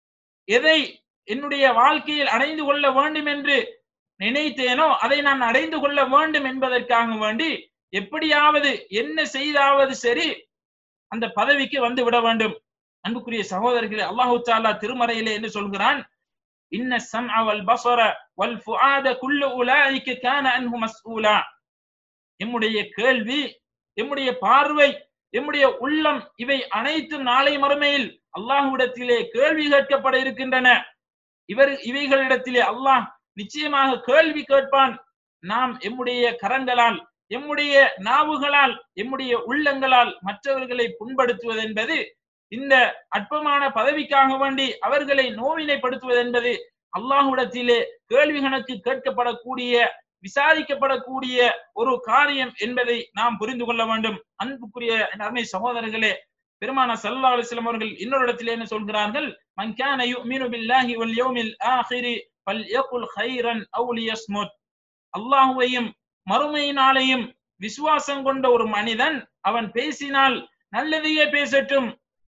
எதை என்னுடைய வாழ்க்கையில் அடைந்து கொள்ள வேண்டும் என்று நினைத்தேனோ அதை நான் அடைந்து கொள்ள வேண்டும் என்பதற்காக வேண்டி எப்படியாவது என்ன செய்தாவது சரி அந்த பதவிக்கு வந்து விட வேண்டும் அன்புக்குரிய சகோதரர்களே அல்லாஹு தாலா திருமறையிலே என்ன சொல்கிறான் இன்ன சம்அ வல் பஸர வல் ஃபுஆத குல்லு உலாயிக கான அன்ஹு மஸ்ஊலா எம்முடைய கேள்வி எம்முடைய பார்வை எம்முடைய உள்ளம் இவை அனைத்தும் நாளை மறுமையில் அல்லாஹ்விடத்திலே கேள்வி கேட்கப்பட இருக்கின்றன இவர் இவைகளிடத்திலே அல்லாஹ் நிச்சயமாக கேள்வி கேட்பான் நாம் எம்முடைய கரங்களால் எம்முடைய நாவுகளால் எம்முடைய உள்ளங்களால் மற்றவர்களை புண்படுத்துவது என்பது இந்த அற்பமான பதவிக்காக வேண்டி அவர்களை நோவினைப்படுத்துவது என்பது அல்லாஹ்விடத்திலே கேள்வி கணக்கு கேட்கப்படக்கூடிய விசாரிக்கப்படக்கூடிய ஒரு காரியம் என்பதை நாம் புரிந்து கொள்ள வேண்டும் அன்புக்குரிய அருமை சகோதரர்களே பெருமான சல்லா அலிஸ்லாம் அவர்கள் இன்னொரு இடத்திலே என்ன சொல்கிறார்கள் மன் கான யுமினு பில்லாஹி வல் யௌமில் ஆஹிரி ஃபல்யகுல் கைரன் அவு லியஸ்முத் அல்லாஹ்வையும் மறுமை நாளையும் விசுவாசம் கொண்ட ஒரு மனிதன் அவன் பேசினால் நல்லதையே பேசட்டும்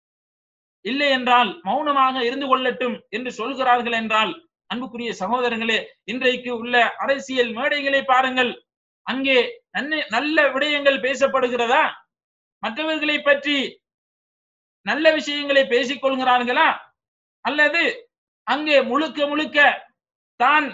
இல்லை என்றால் மௌனமாக இருந்து கொள்ளட்டும் என்று சொல்கிறார்கள் என்றால் அன்புக்குரிய சகோதரர்களே இன்றைக்கு உள்ள அரசியல் மேடைகளை பாருங்கள் அங்கே நன்ன- நல்ல விடயங்கள் பேசப்படுகிறதா மற்றவர்களை பற்றி நல்ல விஷயங்களை பேசிக் கொள்கிறார்களா அல்லது அங்கே முழுக்க முழுக்க தான்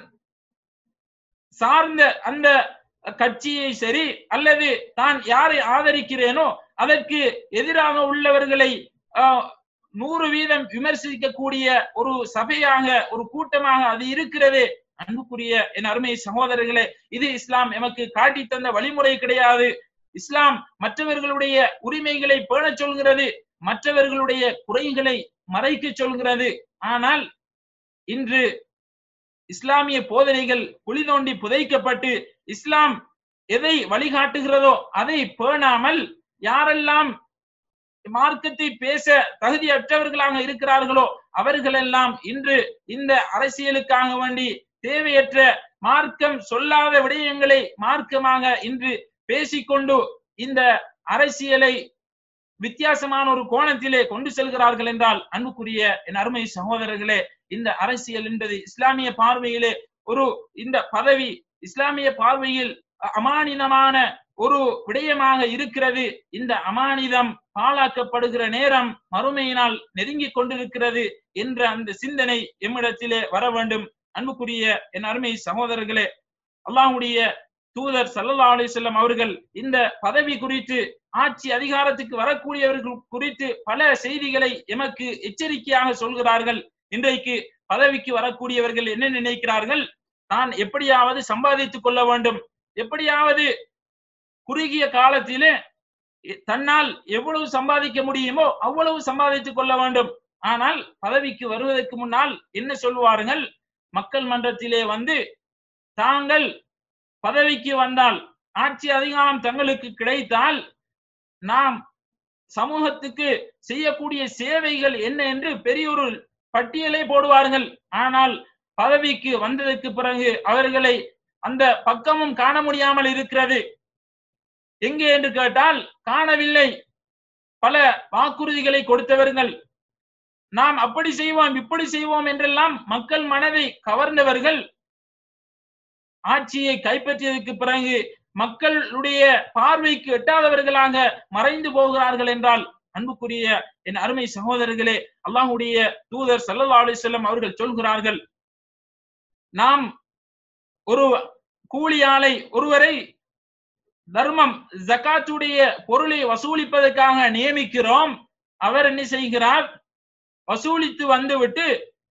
சார்ந்த அந்த கட்சியை சரி அல்லது தான் யாரை ஆதரிக்கிறேனோ அதற்கு எதிராக உள்ளவர்களை ஆஹ், நூறு வீதம் விமர்சிக்கக்கூடிய ஒரு சபையாக ஒரு கூட்டமாக அது இருக்கிறதே அன்புக்குரிய என் அருமை சகோதரர்களே இது இஸ்லாம் எமக்கு காட்டி தந்த வழிமுறை கிடையாது இஸ்லாம் மற்றவர்களுடைய உரிமைகளை பேணச் சொல்கிறது மற்றவர்களுடைய குறைகளை மறைக்க சொல்கிறது ஆனால் இன்று இஸ்லாமிய போதனைகள் குழி தோண்டி புதைக்கப்பட்டு இஸ்லாம் எதை வழிகாட்டுகிறதோ அதை பேணாமல் யாரெல்லாம் மார்க்கத்தை பேச தகுதியற்றவர்களாக இருக்கிறார்களோ அவர்களெல்லாம் இன்று இந்த அரசியலுக்காக வேண்டி தேவையற்ற மார்க்கம் சொல்லாத விடயங்களை மார்க்கமாக இன்று பேசிக்கொண்டு இந்த அரசியலை வித்தியாசமான ஒரு கோணத்திலே கொண்டு செல்கிறார்கள் என்றால் அன்புக்குரிய என் அருமை சகோதரர்களே இந்த அரசியல் என்பது இஸ்லாமிய பார்வையிலே ஒரு இந்த பதவி இஸ்லாமிய பார்வையில் அ- அமானிதமான ஒரு விடயமாக இருக்கிறது இந்த அமானிதம் பாழாக்கப்படுகிற நேரம் மறுமையினால் நெருங்கிக் கொண்டிருக்கிறது என்ற அந்த சிந்தனை எம்மிடத்திலே வர வேண்டும் அன்புக்குரிய என் அருமை சகோதரர்களே அல்லாஹ்வுடைய தூதர் ஸல்லல்லாஹு அலைஹி வஸல்லம் அவர்கள் இந்த பதவி குறித்து ஆட்சி அதிகாரத்துக்கு வரக்கூடியவர்கள் குறித்து பல செய்திகளை எமக்கு எச்சரிக்கையாக சொல்கிறார்கள் இன்றைக்கு பதவிக்கு வரக்கூடியவர்கள் என்ன நினைக்கிறார்கள் தான் எப்படியாவது சம்பாதித்துக் கொள்ள வேண்டும் எப்படியாவது குறுகிய காலத்திலே தன்னால் எவ்வளவு சம்பாதிக்க முடியுமோ அவ்வளவு சம்பாதித்துக் கொள்ள வேண்டும் ஆனால் பதவிக்கு வருவதற்கு முன்னால் என்ன சொல்லுவார்கள் மக்கள் மன்றத்திலே வந்து தாங்கள் பதவிக்கு வந்தால் ஆட்சி அதிகாரம் தங்களுக்கு கிடைத்தால் நாம் சமூகத்துக்கு செய்யக்கூடிய சேவைகள் என்ன என்று பெரிய ஒரு பட்டியலை போடுவார்கள் ஆனால் பதவிக்கு வந்ததற்கு பிறகு அவர்களை அந்த பக்கமும் காண முடியாமல் இருக்கிறது எங்கே என்று கேட்டால் காணவில்லை பல வாக்குறுதிகளை கொடுத்தவர்கள் நாம் அப்படி செய்வோம் இப்படி செய்வோம் என்றெல்லாம் மக்கள் மனதை கவர்ந்தவர்கள் ஆட்சியை கைப்பற்றியதற்கு பிறகு மக்களுடைய பார்வைக்கு எட்டாதவர்களாக மறைந்து போகிறார்கள் என்றால் அன்புக்குரிய என் அருமை சகோதரர்களே அல்லாஹுடைய தூதர் சல்லல்லா அலிசல்லம் அவர்கள் சொல்கிறார்கள் நாம் ஒரு கூலியாளை ஒருவரை தர்மம் ஜக்காத்துடைய பொருளை வசூலிப்பதற்காக நியமிக்கிறோம் அவர் என்ன செய்கிறார் வசூலித்து வந்துவிட்டு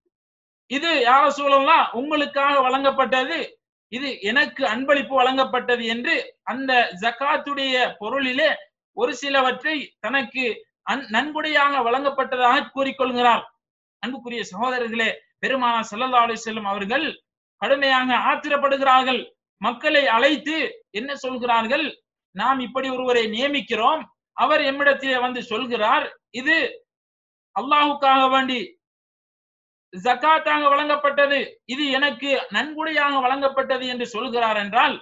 இது யார சூழலாம் உங்களுக்காக வழங்கப்பட்டது இது எனக்கு அன்பளிப்பு வழங்கப்பட்டது என்று அந்த ஜக்காத்துடைய பொருளிலே ஒரு சிலவற்றை தனக்கு நன்கொடையாக வழங்கப்பட்டதாக கூறிக்கொள்கிறார் அன்புக்குரிய சகோதரர்களே பெருமானா சல்லல்லா அலி செல்லம் அவர்கள் கடுமையாக ஆத்திரப்படுகிறார்கள் மக்களை அழைத்து என்ன சொல்கிறார்கள் நாம் இப்படி ஒருவரை நியமிக்கிறோம் அவர் எம்மிடத்திலே வந்து சொல்கிறார் இது அல்லாஹுக்காக வேண்டி ஜக்காத்தாக வழங்கப்பட்டது இது எனக்கு நன்கொடையாக வழங்கப்பட்டது என்று சொல்கிறார் என்றால்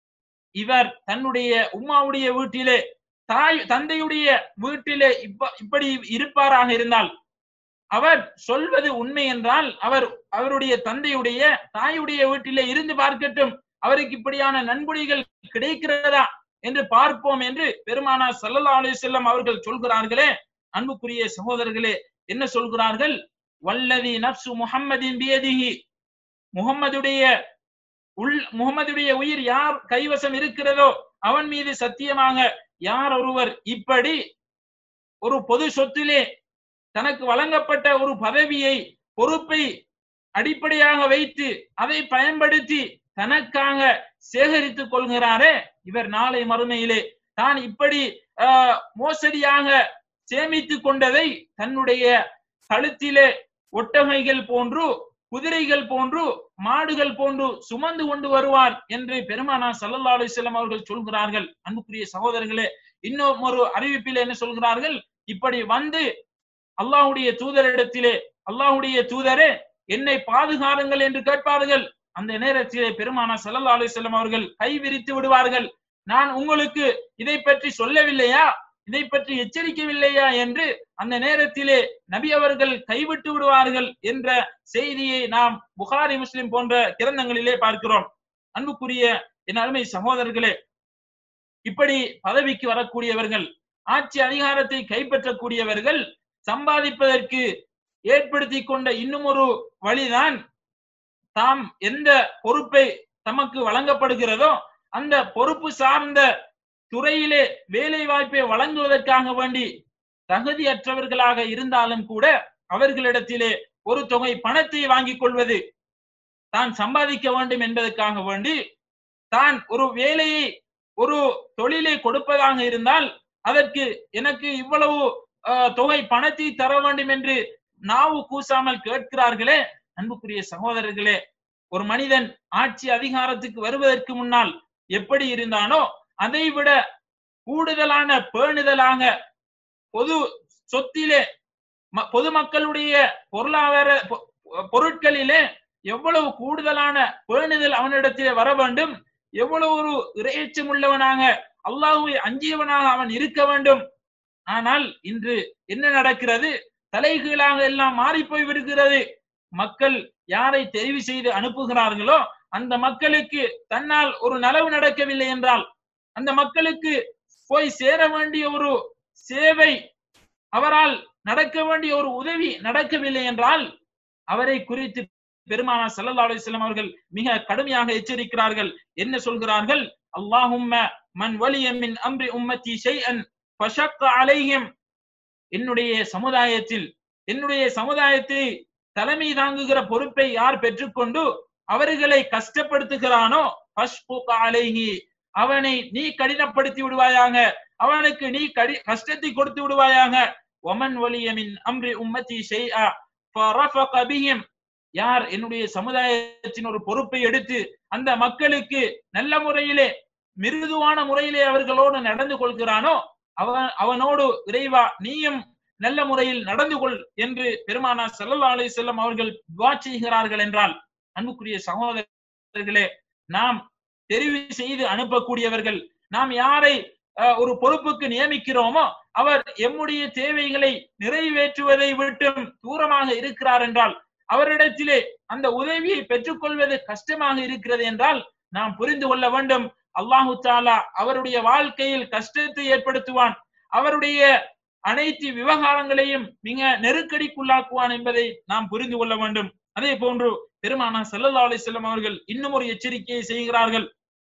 இவர் தன்னுடைய உம்மாவுடைய வீட்டிலே தாய் தந்தையுடைய வீட்டிலே இப்ப இப்படி இருப்பாராக இருந்தால் அவர் சொல்வது உண்மை என்றால் அவர் அவருடைய தந்தையுடைய தாயுடைய வீட்டிலே இருந்து பார்க்கட்டும் அவருக்கு இப்படியான நன்கொடைகள் கிடைக்கிறதா என்று பார்ப்போம் என்று பெருமானா சல்லல்லா அலி செல்லம் அவர்கள் சொல்கிறார்களே அன்புக்குரிய சகோதரர்களே என்ன சொல்கிறார்கள் வல்லதி நப்சு முஹம்மதின் பியதிஹி முகம்மதுடைய உள் முகமதுடைய உயிர் யார் கைவசம் இருக்கிறதோ அவன் மீது சத்தியமாக யார் ஒருவர் இப்படி ஒரு பொது சொத்திலே தனக்கு வழங்கப்பட்ட ஒரு பதவியை பொறுப்பை அடிப்படையாக வைத்து அதை பயன்படுத்தி தனக்காக சேகரித்துக் கொள்கிறாரே இவர் நாளை மறுமையிலே தான் இப்படி மோசடியாக சேமித்துக் கொண்டதை தன்னுடைய கழுத்திலே ஒட்டகைகள் போன்று குதிரைகள் போன்று மாடுகள் போன்று சுமந்து கொண்டு வருவார் என்று பெருமானா சல்லல்லா அலிஸ்லாம் அவர்கள் சொல்கிறார்கள் அன்புக்குரிய சகோதரர்களே இன்னும் ஒரு அறிவிப்பில் என்ன சொல்கிறார்கள் இப்படி வந்து அல்லாஹுடைய தூதரிடத்திலே அல்லாஹுடைய தூதரே என்னை பாதுகாருங்கள் என்று கேட்பார்கள் அந்த நேரத்திலே பெருமானா சல்லல்லா அலிஸ்லாம் அவர்கள் கை விரித்து விடுவார்கள் நான் உங்களுக்கு இதை பற்றி சொல்லவில்லையா இதை பற்றி எச்சரிக்கவில்லையா என்று அந்த நேரத்திலே நபி அவர்கள் கைவிட்டு விடுவார்கள் என்ற செய்தியை நாம் புகாரி முஸ்லிம் போன்ற கிரந்தங்களிலே பார்க்கிறோம் அன்புக்குரிய என் அருமை சகோதரர்களே இப்படி பதவிக்கு வரக்கூடியவர்கள் ஆட்சி அதிகாரத்தை கைப்பற்றக்கூடியவர்கள் சம்பாதிப்பதற்கு ஏற்படுத்தி கொண்ட இன்னும் ஒரு வழிதான் தாம் எந்த பொறுப்பை தமக்கு வழங்கப்படுகிறதோ அந்த பொறுப்பு சார்ந்த துறையிலே வேலை வாய்ப்பை வழங்குவதற்காக வேண்டி தகுதியற்றவர்களாக இருந்தாலும் கூட அவர்களிடத்திலே ஒரு தொகை பணத்தை வாங்கிக் கொள்வது தான் சம்பாதிக்க வேண்டும் என்பதற்காக வேண்டி தான் ஒரு வேலையை ஒரு தொழிலை கொடுப்பதாக இருந்தால் அதற்கு எனக்கு இவ்வளவு தொகை பணத்தை தர வேண்டும் என்று நாவு கூசாமல் கேட்கிறார்களே அன்புக்குரிய சகோதரர்களே ஒரு மனிதன் ஆட்சி அதிகாரத்துக்கு வருவதற்கு முன்னால் எப்படி இருந்தானோ அதை விட கூடுதலான பேணுதலாக பொது சொத்திலே பொதுமக்களுடைய பொருளாதார பொருட்களிலே எவ்வளவு கூடுதலான பேணுதல் அவனிடத்திலே வர வேண்டும் எவ்வளவு ஒரு இறையச்சம் உள்ளவனாக அல்லாஹுவை அஞ்சியவனாக அவன் இருக்க வேண்டும் ஆனால் இன்று என்ன நடக்கிறது தலைகீழாக எல்லாம் மாறி போய் விடுகிறது மக்கள் யாரை தெரிவு செய்து அனுப்புகிறார்களோ அந்த மக்களுக்கு தன்னால் ஒரு நலவு நடக்கவில்லை என்றால் அந்த மக்களுக்கு போய் சேர வேண்டிய ஒரு சேவை அவரால் நடக்க வேண்டிய ஒரு உதவி நடக்கவில்லை என்றால் அவரை குறித்து பெருமானா சல்லா அலிஸ்லாம் அவர்கள் மிக கடுமையாக எச்சரிக்கிறார்கள் என்ன சொல்கிறார்கள் அல்லாஹும்ம மன் வலிய மின் அம்ரி உம்மத்தி ஷைஅன் ஃபஷக்க அலைஹிம் என்னுடைய சமுதாயத்தில் என்னுடைய சமுதாயத்தை தலைமை தாங்குகிற பொறுப்பை யார் பெற்றுக்கொண்டு அவர்களை கஷ்டப்படுத்துகிறானோ அலைஹி அவனை நீ கடினப்படுத்தி விடுவாயாக அவனுக்கு நீ கடி கஷ்டத்தை கொடுத்து விடுவாயாக ஒமன் வலியமின் அம்ரி உம்மத்தி ஷைஆ ஃபரஃபக பிஹிம் யார் என்னுடைய சமுதாயத்தின் ஒரு பொறுப்பை எடுத்து அந்த மக்களுக்கு நல்ல முறையிலே மிருதுவான முறையிலே அவர்களோடு நடந்து கொள்கிறானோ அவன் அவனோடு இறைவா நீயும் நல்ல முறையில் நடந்து கொள் என்று பெருமானா ஸல்லல்லாஹு அலைஹி வஸல்லம் அவர்கள் துவா செய்கிறார்கள் என்றால் அன்புக்குரிய சகோதரர்களே நாம் தெரிவு செய்து அனுப்பக்கூடியவர்கள் நாம் யாரை அஹ், ஒரு பொறுப்புக்கு நியமிக்கிறோமோ அவர் எம்முடைய தேவைகளை நிறைவேற்றுவதை விட்டும் தூரமாக இருக்கிறார் என்றால் அவரிடத்திலே அந்த உதவியை பெற்றுக்கொள்வது கஷ்டமாக இருக்கிறது என்றால் நாம் புரிந்து கொள்ள வேண்டும் அல்லாஹு தாலா அவருடைய வாழ்க்கையில் கஷ்டத்தை ஏற்படுத்துவான் அவருடைய அனைத்து விவகாரங்களையும் மிக நெருக்கடிக்குள்ளாக்குவான் என்பதை நாம் புரிந்து கொள்ள வேண்டும் அதே போன்று பெருமானா ஸல்லல்லாஹு அலைஹி வஸல்லம் அவர்கள் இன்னும் ஒரு எச்சரிக்கையை செய்கிறார்கள்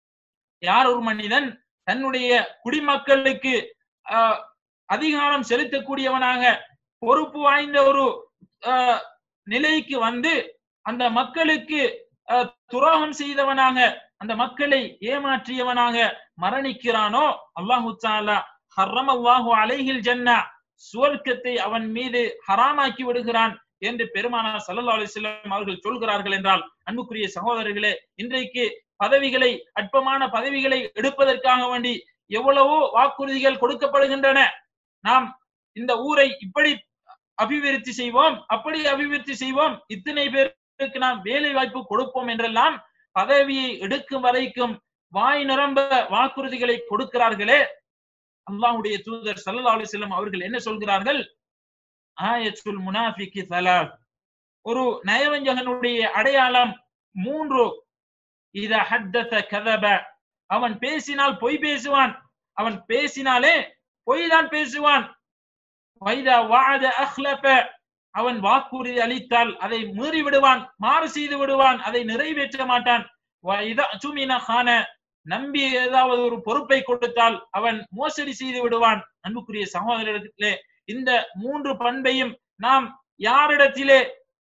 யார் ஒரு மனிதன் தன்னுடைய குடிமக்களுக்கு ஆஹ், அதிகாரம் செலுத்தக்கூடியவனாக பொறுப்பு வாய்ந்த ஒரு ஆஹ், நிலைக்கு வந்து அந்த மக்களுக்கு ஆஹ், துரோகம் செய்தவனாக அந்த மக்களை ஏமாற்றியவனாக மரணிக்கிறானோ அல்லாஹு தாலா ஹர்ரம் அல்லாஹு அலைஹில் ஜன்னா சுவர்க்கத்தை அவன் மீது ஹராமாக்கி விடுகிறான் என்று பெருமானா ஸல்லல்லாஹு அலைஹி வஸல்லம் அவர்கள் சொல்கிறார்கள் என்றால் அன்புக்குரிய சகோதரர்களே இன்றைக்கு பதவிகளை அற்பமான பதவிகளை எடுப்பதற்காக வேண்டி எவ்வளவோ வாக்குறுதிகள் கொடுக்கப்படுகின்றன நாம் இந்த ஊரை இப்படி அபிவிருத்தி செய்வோம் அப்படி அபிவிருத்தி செய்வோம் இத்தனை பேருக்கு நாம் வேலை வாய்ப்பு கொடுப்போம் என்றெல்லாம் பதவியை எடுக்கும் வரைக்கும் வாய் நிரம்ப வாக்குறுதிகளை கொடுக்கிறார்களே அல்லாஹ்வுடைய தூதர் ஸல்லல்லாஹு அலைஹி வஸல்லம் அவர்கள் என்ன சொல்கிறார்கள் ஆயத்துல் முனாஃபிகி ஸலாத் ஒரு நயவஞ்சகனுடைய அடையாளம் மூன்று இத ஹத்தத கதப அவன் பேசினால் பொய் பேசுவான் அவன் பேசினாலே பொய் தான் பேசுவான் வைதா வாத அஹ்லப அவன் வாக்குறுதி அளித்தால் அதை மீறி விடுவான் மாறு செய்து விடுவான் அதை நிறைவேற்ற மாட்டான் வைதா சுமின கான நம்பி ஏதாவது ஒரு பொறுப்பை கொடுத்தால் அவன் மோசடி செய்து விடுவான் அன்புக்குரிய சகோதரர்களே இந்த மூன்று பண்பையும் நாம் யாரிடத்திலே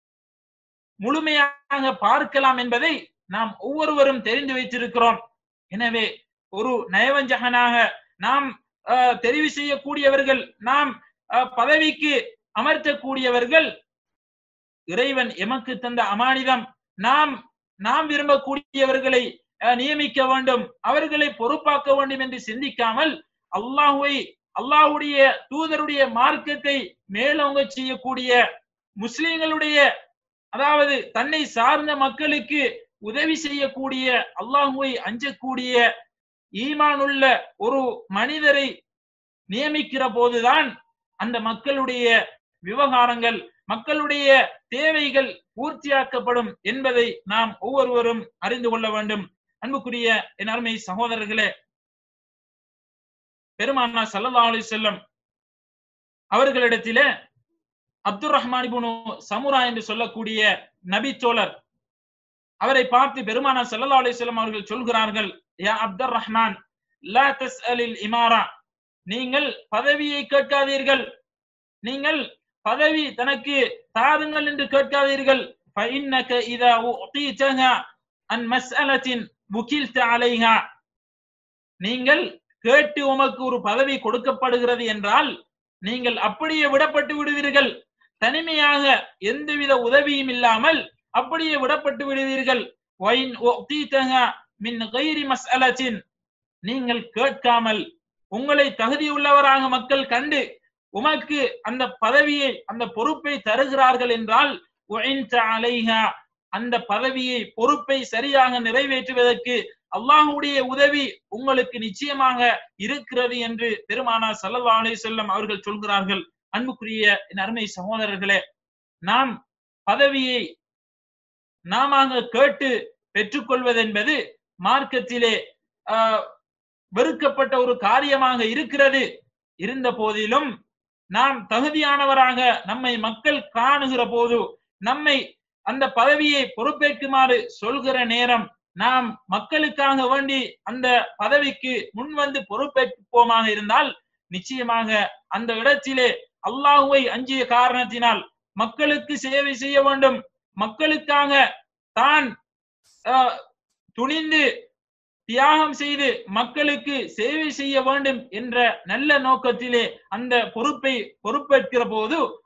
முழுமையாக பார்க்கலாம் என்பதை நாம் ஒவ்வொருவரும் தெரிந்து வைத்திருக்கிறோம் எனவே ஒரு நயவஞ்சகனாக நாம் அஹ், தெரிவு செய்யக்கூடியவர்கள் நாம் அஹ், பதவிக்கு அமர்த்தக்கூடியவர்கள் இறைவன் எமக்கு தந்த அமானிதம் நாம் நாம் விரும்பக்கூடியவர்களை அஹ், நியமிக்க வேண்டும் அவர்களை பொறுப்பாக்க வேண்டும் என்று சிந்திக்காமல் அல்லாஹுவை அல்லாஹ்வுடைய தூதருடைய மார்க்கத்தை மேலோங்க செய்யக்கூடிய முஸ்லிம்களுடைய அதாவது தன்னை சார்ந்த மக்களுக்கு உதவி செய்யக்கூடிய அல்லாஹுவை அஞ்சக்கூடிய ஈமானுள்ள ஒரு மனிதரை நியமிக்கிற போதுதான் அந்த மக்களுடைய விவகாரங்கள் மக்களுடைய தேவைகள் பூர்த்தியாக்கப்படும் என்பதை நாம் ஒவ்வொருவரும் அறிந்து கொள்ள வேண்டும் அன்புக்குரிய என் அருமை சகோதரர்களே பெருமானா ஸல்லல்லாஹு அலைஹி வஸல்லம் அவர்களிடத்திலே அப்துர் ரஹ்மான் இப்னு சமுரா என்று சொல்லக்கூடிய நபி தோழர் அவரை பார்த்து பெருமானா ஸல்லல்லாஹு அலைஹி வஸல்லம் அவர்கள் சொல்கிறார்கள் யா அப்துர் ரஹ்மான் லா தஸ்அலில் இமாரா நீங்கள் பதவியை கேட்காதீர்கள் நீங்கள் பதவி தனக்கு தாருங்கள் என்று கேட்காதீர்கள் فإنك إذا أعطيتها عن مسألة وكلت عليها நீங்கள் கேட்டு உமக்கு ஒரு பதவி கொடுக்கப்படுகிறது என்றால் நீங்கள் அப்படியே விடப்பட்டு விடுவீர்கள் தனிமையாக எந்தவித உதவியும் இல்லாமல் அப்படியே விடப்பட்டு விடுவீர்கள் وَإِنْ أُعْطِيتَهَا مِنْ غَيْرِ مَسْأَلَةٍ நீங்கள் கேட்காமல் உங்களை தகுதியுள்ளவராக மக்கள் கண்டு உமக்கு அந்த பதவியை அந்த பொறுப்பை தருகிறார்கள் என்றால் உஇன்த அலைஹா அந்த பதவியை பொறுப்பை சரியாக நிறைவேற்றுவதற்கு அல்லாஹ்வுடைய உதவி உங்களுக்கு நிச்சயமாக இருக்கிறது என்று பெருமானா ஸல்லல்லாஹு அலைஹி வஸல்லம் அவர்கள் சொல்கிறார்கள் அன்புக்குரிய என் அருமை சகோதரர்களே நாம் பதவியை நாம கேட்டு பெற்றுக்கொள்வது என்பது மார்க்கத்திலே ஆஹ், வெறுக்கப்பட்ட ஒரு காரியமாக இருக்கிறது இருந்த போதிலும் நாம் தகுதியானவராக நம்மை மக்கள் காணுகிற போது நம்மை அந்த பதவியை பொறுப்பேற்குமாறு சொல்கிற நேரம் நாம் மக்களுக்காக வேண்டி அந்த பதவிக்கு முன் வந்து பொறுப்பேற்போமாக இருந்தால் நிச்சயமாக அந்த இடத்திலே அல்லாஹுவை அஞ்சிய காரணத்தினால் மக்களுக்கு சேவை செய்ய வேண்டும் மக்களுக்காக தான் ஆஹ், துணிந்து தியாகம் செய்து மக்களுக்கு சேவை செய்ய வேண்டும் என்ற நல்ல நோக்கத்திலே அந்த பொறுப்பை பொறுப்பேற்கிற போது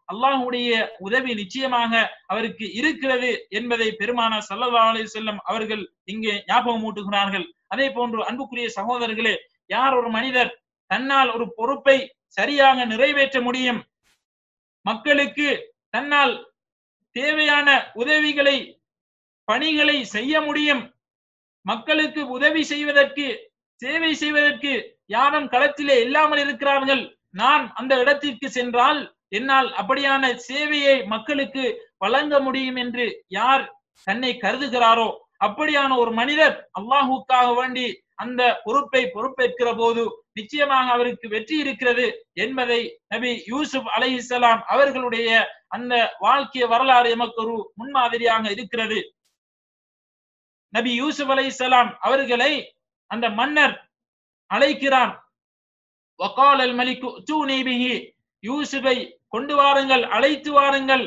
அல்லாஹுடைய உதவி நிச்சயமாக அவருக்கு இருக்கிறது என்பதை பெருமானா சல்லல்லாஹு அலைஹி வஸல்லம் அவர்கள் இங்கே ஞாபகம் ஊட்டுகிறார்கள் அதே போன்று அன்புக்குரிய சகோதரர்களே யார் ஒரு மனிதர் தன்னால் ஒரு பொறுப்பை சரியாக நிறைவேற்ற முடியும் மக்களுக்கு தன்னால் தேவையான உதவிகளை பணிகளை செய்ய முடியும் மக்களுக்கு உதவி செய்வதற்கு சேவை செய்வதற்கு யாரும் களத்திலே இல்லாமல் இருக்கிறார்கள் நான் அந்த இடத்திற்கு சென்றால் என்னால் அப்படியான சேவையை மக்களுக்கு வழங்க முடியும் என்று யார் தன்னை கருதுகிறாரோ அப்படியான ஒரு மனிதர் அல்லாஹுக்காக வேண்டி அந்த பொறுப்பை பொறுப்பேற்கிற போது நிச்சயமாக அவருக்கு வெற்றி இருக்கிறது என்பதை நபி யூசுப் அலைஹிஸ்ஸலாம் அவர்களுடைய அந்த வாழ்க்கை வரலாறு எமக்கு ஒரு முன்மாதிரியாக இருக்கிறது நபி யூசுப் அலைஹிஸ்ஸலாம் அவர்களை அந்த மன்னர் அழைக்கிறான் வகால் அல் மலிக்கு தூனி பிஹி யூசுஃபை கொண்டு வாருங்கள் அழைத்து வாருங்கள்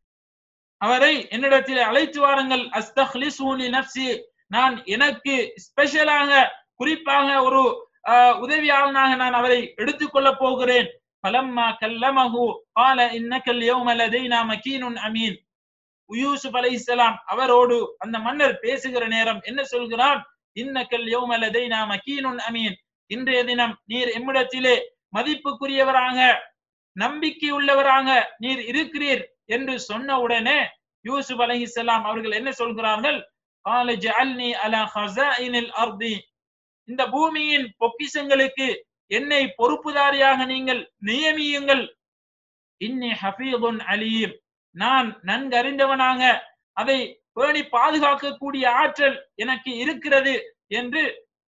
அவரை என்னிடத்தில் அழைத்து வாருங்கள் அஸ்தஹ்லிசூனி நப்சி நான் எனக்கு ஸ்பெஷலாக குறிப்பாக ஒரு ஆஹ், உதவியாளனாக நான் அவரை எடுத்துக்கொள்ள போகிறேன் பலம்மா கல்லமஹு قال انك اليوم لدينا مكين امين யூசுப் அலைஹிஸ்ஸலாம் அவரோடு அந்த மன்னர் பேசுகிற நேரம் என்ன சொல்கிறான் இன்னக்கல் யௌம லதைனா மக்கீனுன் அமீன் இன்றைய தினம் நீர் எம்மிடத்திலே மதிப்புக்குரியவராக நம்பிக்கை உள்ளவராக நீர் இருக்கிறீர் என்று சொன்ன உடனே யூசுப் அலைஹிஸ்ஸலாம் அவர்கள் என்ன சொல்கிறார்கள் قال جعلني على خزائن الارض இந்த பூமியின் பொக்கிஷங்களுக்கு என்னை பொறுப்புதாரியாக நீங்கள் நியமியுங்கள் இன்னி ஹஃபீதுன் அலீம் நான் நன்கறிந்தவனாக அதை பேணி பாதுகாக்கக்கூடிய ஆற்றல் எனக்கு இருக்கிறது என்று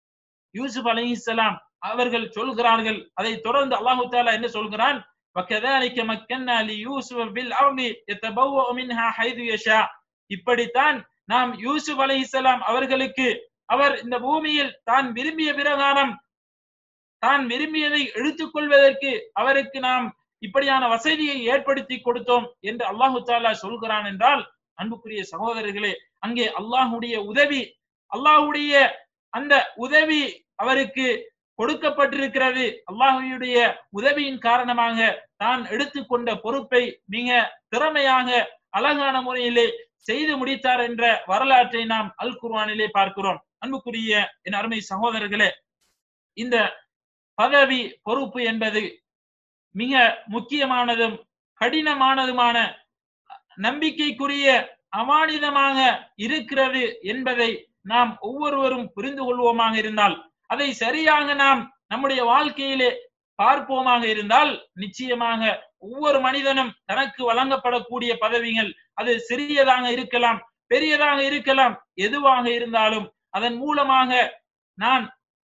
யூசுப் அலைஹிஸ்ஸலாம் அவர்கள் சொல்கிறார்கள் அதை தொடர்ந்து அல்லாஹு தாலா என்ன சொல்கிறான் وكذلك مكنا ليوسف في الارض يتبوأ منها حيث يشاء இப்படித்தான் நாம் யூசுப் அலைஹிஸ்ஸலாம் அவர்களுக்கு அவர் இந்த பூமியில் தான் விரும்பிய பிரகாரம் தான் விரும்பியதை எடுத்துக்கொள்வதற்கு அவருக்கு நாம் இப்படியான வசதியை ஏற்படுத்தி கொடுத்தோம் என்று அல்லாஹு தாலா சொல்கிறான் என்றால் அன்புக்குரிய சகோதரர்களே அங்கே அல்லாஹுடைய உதவி அல்லாஹுடைய அந்த உதவி அவருக்கு கொடுக்கப்பட்டிருக்கிறது அல்லாஹுடைய உதவியின் காரணமாக தான் எடுத்துக்கொண்ட பொறுப்பை மிக திறமையாக அழகான முறையிலே செய்து முடித்தார் என்ற வரலாற்றை நாம் அல் குர்ஆனிலே பார்க்கிறோம் அன்புக்குரிய என் அருமை சகோதரர்களே இந்த பதவி பொறுப்பு என்பது மிக முக்கியமானதும் கடினமானதுமான நம்பிக்கைக்குரிய அமானிதமாக இருக்கிறது என்பதை நாம் ஒவ்வொருவரும் புரிந்து கொள்வோமாக இருந்தால் அதை சரியாக நாம் நம்முடைய வாழ்க்கையிலே பார்ப்போமாக இருந்தால் நிச்சயமாக ஒவ்வொரு மனிதனும் தனக்கு வழங்கப்படக்கூடிய பதவிகள் அது சிறியதாக இருக்கலாம் பெரியதாக இருக்கலாம் எதுவாக இருந்தாலும் அதன் மூலமாக நான்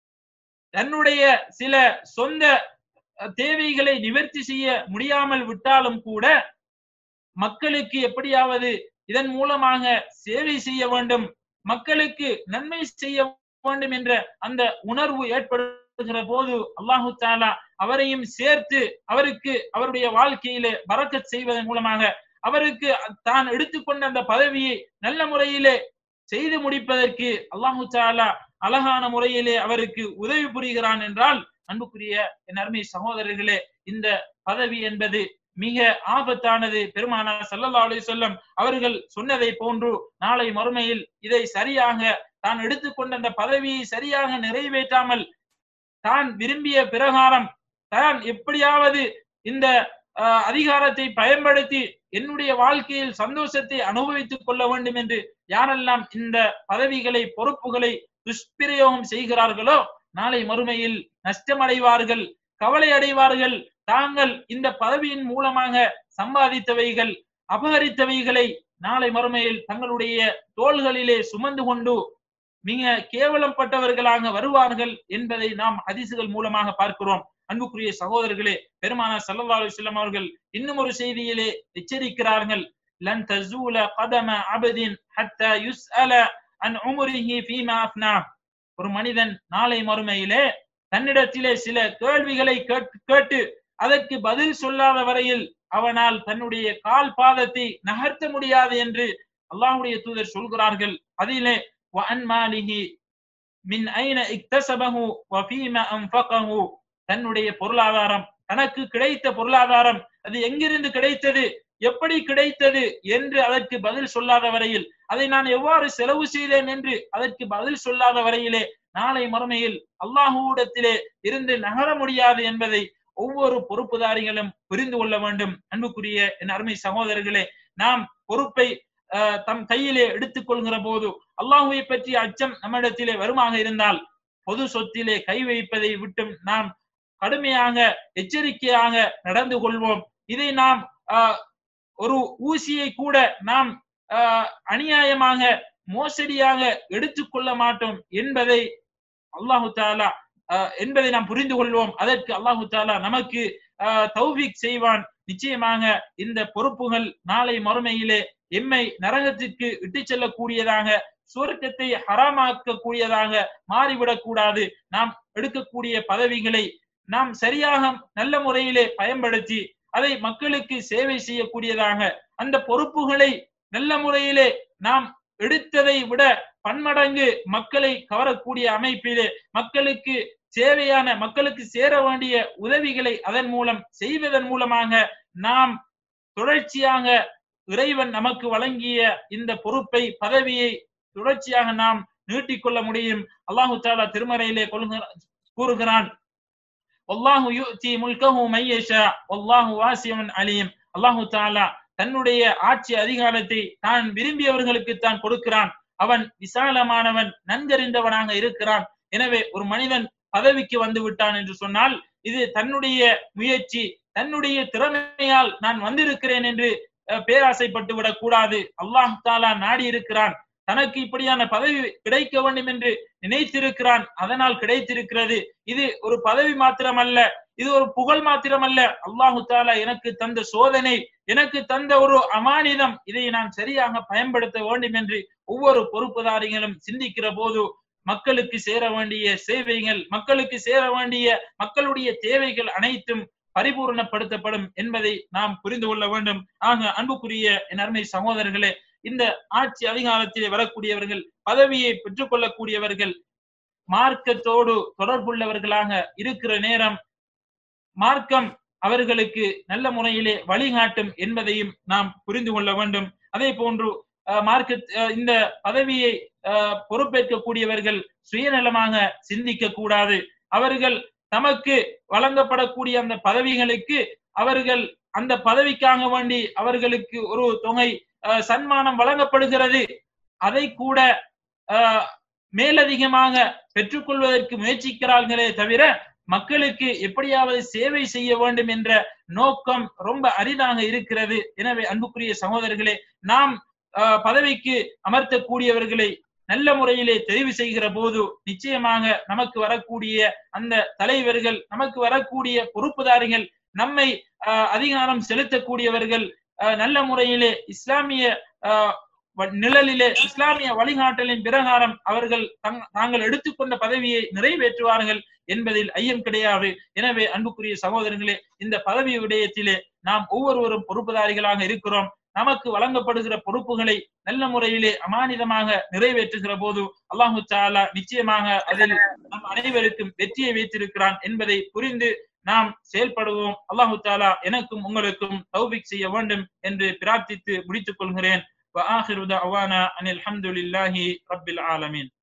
தன்னுடைய சில சொந்த அஹ், தேவைகளை நிவர்த்தி செய்ய முடியாமல் விட்டாலும் கூட மக்களுக்கு எப்படியாவது இதன் மூலமாக சேவை செய்ய வேண்டும் மக்களுக்கு நன்மை செய்ய வேண்டும் என்ற அந்த உணர்வு ஏற்படுகிற போது அல்லாஹு தாலா அவரையும் சேர்த்து அவருக்கு அவருடைய வாழ்க்கையிலே பறக்கச் செய்வதன் மூலமாக அவருக்கு தான் எடுத்துக்கொண்ட அந்த பதவியை நல்ல முறையிலே செய்து முடிப்பதற்கு அல்லாஹு தாலா அழகான முறையிலே அவருக்கு உதவி புரிகிறான் என்றால் அன்புக்குரிய என் அருமை சகோதரர்களே இந்த பதவி என்பது மிக ஆபத்தானது பெருமானார் ஸல்லல்லாஹு அலைஹி வஸல்லம் அவர்கள் சொன்னதை போன்று நாளை மறுமையில் இதை சரியாக தான் எடுத்துக்கொண்ட அந்த பதவியை சரியாக நிறைவேற்றாமல் தான் விரும்பிய பிரகாரம் தான் எப்படியாவது இந்த அஹ், அதிகாரத்தை பயன்படுத்தி என்னுடைய வாழ்க்கையில் சந்தோஷத்தை அனுபவித்துக் கொள்ள வேண்டும் என்று யாரெல்லாம் இந்த பதவிகளை பொறுப்புகளை துஷ்பிரயோகம் செய்கிறார்களோ நாளை மறுமையில் நஷ்டமடைவார்கள் கவலை அடைவார்கள் தாங்கள் இந்த பதவியின் மூலமாக சம்பாதித்தவைகள் அபகரித்தவைகளை நாளை மறுமையில் தங்களுடைய தோள்களிலே சுமந்து கொண்டு மிக கேவலப்பட்டவர்களாக வருவார்கள் என்பதை நாம் ஹதீசுகள் மூலமாக பார்க்கிறோம் அன்புக்குரிய சகோதரர்களே பெருமானார் ஸல்லல்லாஹு அலைஹி வஸல்லம் அவர்கள் இன்னும் ஒரு செய்தியிலே எச்சரிக்கிறார்கள் லன் தஸூல கதம அபதின் ஹத்தா யுஸ்அல அன் உம்ரிஹி ஃபீமா அஃப்னா ஒரு மனிதன் நாளை மறுமையிலே தன்னிடத்திலே சில கேள்விகளை கேட்- கேட்டு அதற்கு பதில் சொல்லாத வரையில் அவனால் தன்னுடைய கால் பாதத்தை நகர்த்த முடியாது என்று அல்லாஹ்வுடைய தூதர் சொல்கிறார்கள் அதிலே وَأَنْ مَالِهِ மின் ஐன இக்தசபஹு வஃபீம அன்ஃபகஹு தன்னுடைய பொருளாதாரம் தனக்கு கிடைத்த பொருளாதாரம் அது எங்கிருந்து கிடைத்தது எப்படி கிடைத்தது என்று அதற்கு பதில் சொல்லாத வரையில் அதை நான் எவ்வாறு செலவு செய்தேன் என்று அதற்கு பதில் சொல்லாத வரையிலே நாளை மறுமையில் அல்லாஹுவிடத்திலே இருந்து நகர முடியாது என்பதை ஒவ்வொரு பொறுப்புதாரிகளும் புரிந்து கொள்ள வேண்டும் அன்புக்குரிய என் அருமை சகோதரர்களே நாம் பொறுப்பை அஹ், தம் கையிலே எடுத்துக் கொள்கிற போது அல்லாஹுவை பற்றிய அச்சம் நம்மிடத்திலே வருமாக இருந்தால் பொது சொத்திலே கை வைப்பதை விட்டும் நாம் கடுமையாக எச்சரிக்கையாக நடந்து கொள்வோம் இதை நாம் ஆஹ், ஒரு ஊசியை கூட நாம் ஆஹ், அநியாயமாக மோசடியாக எடுத்துக்கொள்ள மாட்டோம் என்பதை அல்லாஹு தாலா ஆஹ், என்பதை நாம் புரிந்து கொள்வோம் அதற்கு அல்லாஹு தாலா நமக்கு ஆஹ், தௌஃபீக் செய்வான் நிச்சயமாக இந்த பொறுப்புகள் நாளை மறுமையிலே எம்மை நரகத்திற்கு இட்டு செல்லக்கூடியதாக சுவர்க்கத்தை ஹராமாக்க கூடியதாக மாறிவிடக் கூடாது நாம் எடுக்கக்கூடிய பதவிகளை நாம் சரியாக நல்ல முறையிலே பயன்படுத்தி அதை மக்களுக்கு சேவை செய்யக்கூடியதாக அந்த பொறுப்புகளை நல்ல முறையிலே நாம் எடுத்ததை விட பன்மடங்கு மக்களை கவரக்கூடிய அமைப்பிலே மக்களுக்கு தேவையான மக்களுக்கு சேர வேண்டிய உதவிகளை அதன் மூலம் செய்வதன் மூலமாக நாம் தொடர்ச்சியாக இறைவன் நமக்கு வழங்கிய இந்த பொறுப்பை பதவியை தொடர்ச்சியாக நாம் நீட்டிக்கொள்ள முடியும் அல்லாஹு தாலா திருமறையிலே கொள்கிற கூறுகிறான் அல்லாஹு யுத்தி முல்கஹு மையஷா அல்லாஹு வாசியவன் அலீம் அல்லாஹு தாலா தன்னுடைய ஆட்சி அதிகாரத்தை தான் விரும்பியவர்களுக்கு தான் கொடுக்கிறான் அவன் விசாலமானவன் நன்கறிந்தவனாக இருக்கிறான் எனவே ஒரு மனிதன் பதவிக்கு வந்து விட்டான் என்று சொன்னால் இது தன்னுடைய முயற்சி தன்னுடைய திறமையால் நான் வந்திருக்கிறேன் என்று அஹ், பேராசைப்பட்டு விடக் கூடாது அல்லாஹ் தாலா நாடி இருக்கிறான் தனக்கு இப்படியான பதவி கிடைக்க வேண்டும் என்று நினைத்திருக்கிறான் அதனால் கிடைத்திருக்கிறது இது ஒரு பதவி மாத்திரமல்ல இது ஒரு புகழ் மாத்திரமல்ல அல்லாஹு தாலா எனக்கு தந்த சோதனை எனக்கு தந்த ஒரு அமானிதம் இதை நான் சரியாக பயன்படுத்த வேண்டும் என்று ஒவ்வொரு பொறுப்புதாரிகளும் சிந்திக்கிற போது மக்களுக்கு சேர வேண்டிய சேவைகள் மக்களுக்கு சேர வேண்டிய மக்களுடைய தேவைகள் அனைத்தும் பரிபூரணப்படுத்தப்படும் என்பதை நாம் புரிந்து கொள்ள வேண்டும் ஆக அன்புக்குரிய என் அருமை சகோதரர்களே இந்த ஆட்சி அதிகாரத்திலே வரக்கூடியவர்கள் பதவியை பெற்றுக் கொள்ளக்கூடியவர்கள் மார்க்கத்தோடு தொடர்புள்ளவர்களாக இருக்கிற நேரம் மார்க்கம் அவர்களுக்கு நல்ல முறையிலே வழிகாட்டும் என்பதையும் நாம் புரிந்து கொள்ள வேண்டும் அதே போன்று அஹ், மார்க்க அஹ், இந்த பதவியை அஹ், பொறுப்பேற்கக்கூடியவர்கள் சுயநலமாக சிந்திக்க கூடாது அவர்கள் தமக்கு வழங்கப்படக்கூடிய அந்த பதவிகளுக்கு அவர்கள் அந்த பதவிக்காக வேண்டி அவர்களுக்கு ஒரு தொகை அஹ், சன்மானம் வழங்கப்படுகிறது அதை கூட அஹ், மேலதிகமாக பெற்றுக்கொள்வதற்கு முயற்சிக்கிறார்களே தவிர மக்களுக்கு எப்படியாவது சேவை செய்ய வேண்டும் என்ற நோக்கம் ரொம்ப அரிதாக இருக்கிறது எனவே அன்புக்குரிய சகோதரர்களே நாம் அஹ், பதவிக்கு அமர்த்தக்கூடியவர்களை நல்ல முறையிலே தெரிவு செய்கிற போது நிச்சயமாக நமக்கு வரக்கூடிய அந்த தலைவர்கள் நமக்கு வரக்கூடிய பொறுப்புதாரிகள் நம்மை அஹ், அதிகாரம் செலுத்தக்கூடியவர்கள் அஹ், நல்ல முறையிலே இஸ்லாமிய அஹ், வ- நிழலிலே இஸ்லாமிய வழிகாட்டலின் பிரகாரம் அவர்கள் தங்- தாங்கள் எடுத்துக்கொண்ட பதவியை நிறைவேற்றுவார்கள் என்பதில் ஐயம் கிடையாது எனவே அன்புக்குரிய சகோதரர்களே இந்த பதவி விடயத்திலே நாம் ஒவ்வொருவரும் பொறுப்புதாரிகளாக இருக்கிறோம் நமக்கு வழங்கப்படுகிற பொறுப்புகளை நல்ல முறையிலே அமானிதமாக நிறைவேற்றுகிற போது அல்லாஹு தாலா நிச்சயமாக அதில் நம் அனைவருக்கும் வெற்றியை வைத்திருக்கிறான் என்பதை புரிந்து நாம் செயல்படுவோம் அல்லாஹு தாலா எனக்கும் உங்களுக்கும் தௌபிக் செய்ய வேண்டும் என்று பிரார்த்தித்து முடித்துக் கொள்கிறேன் وآخر دعوانا أن الحمد لله رب العالمين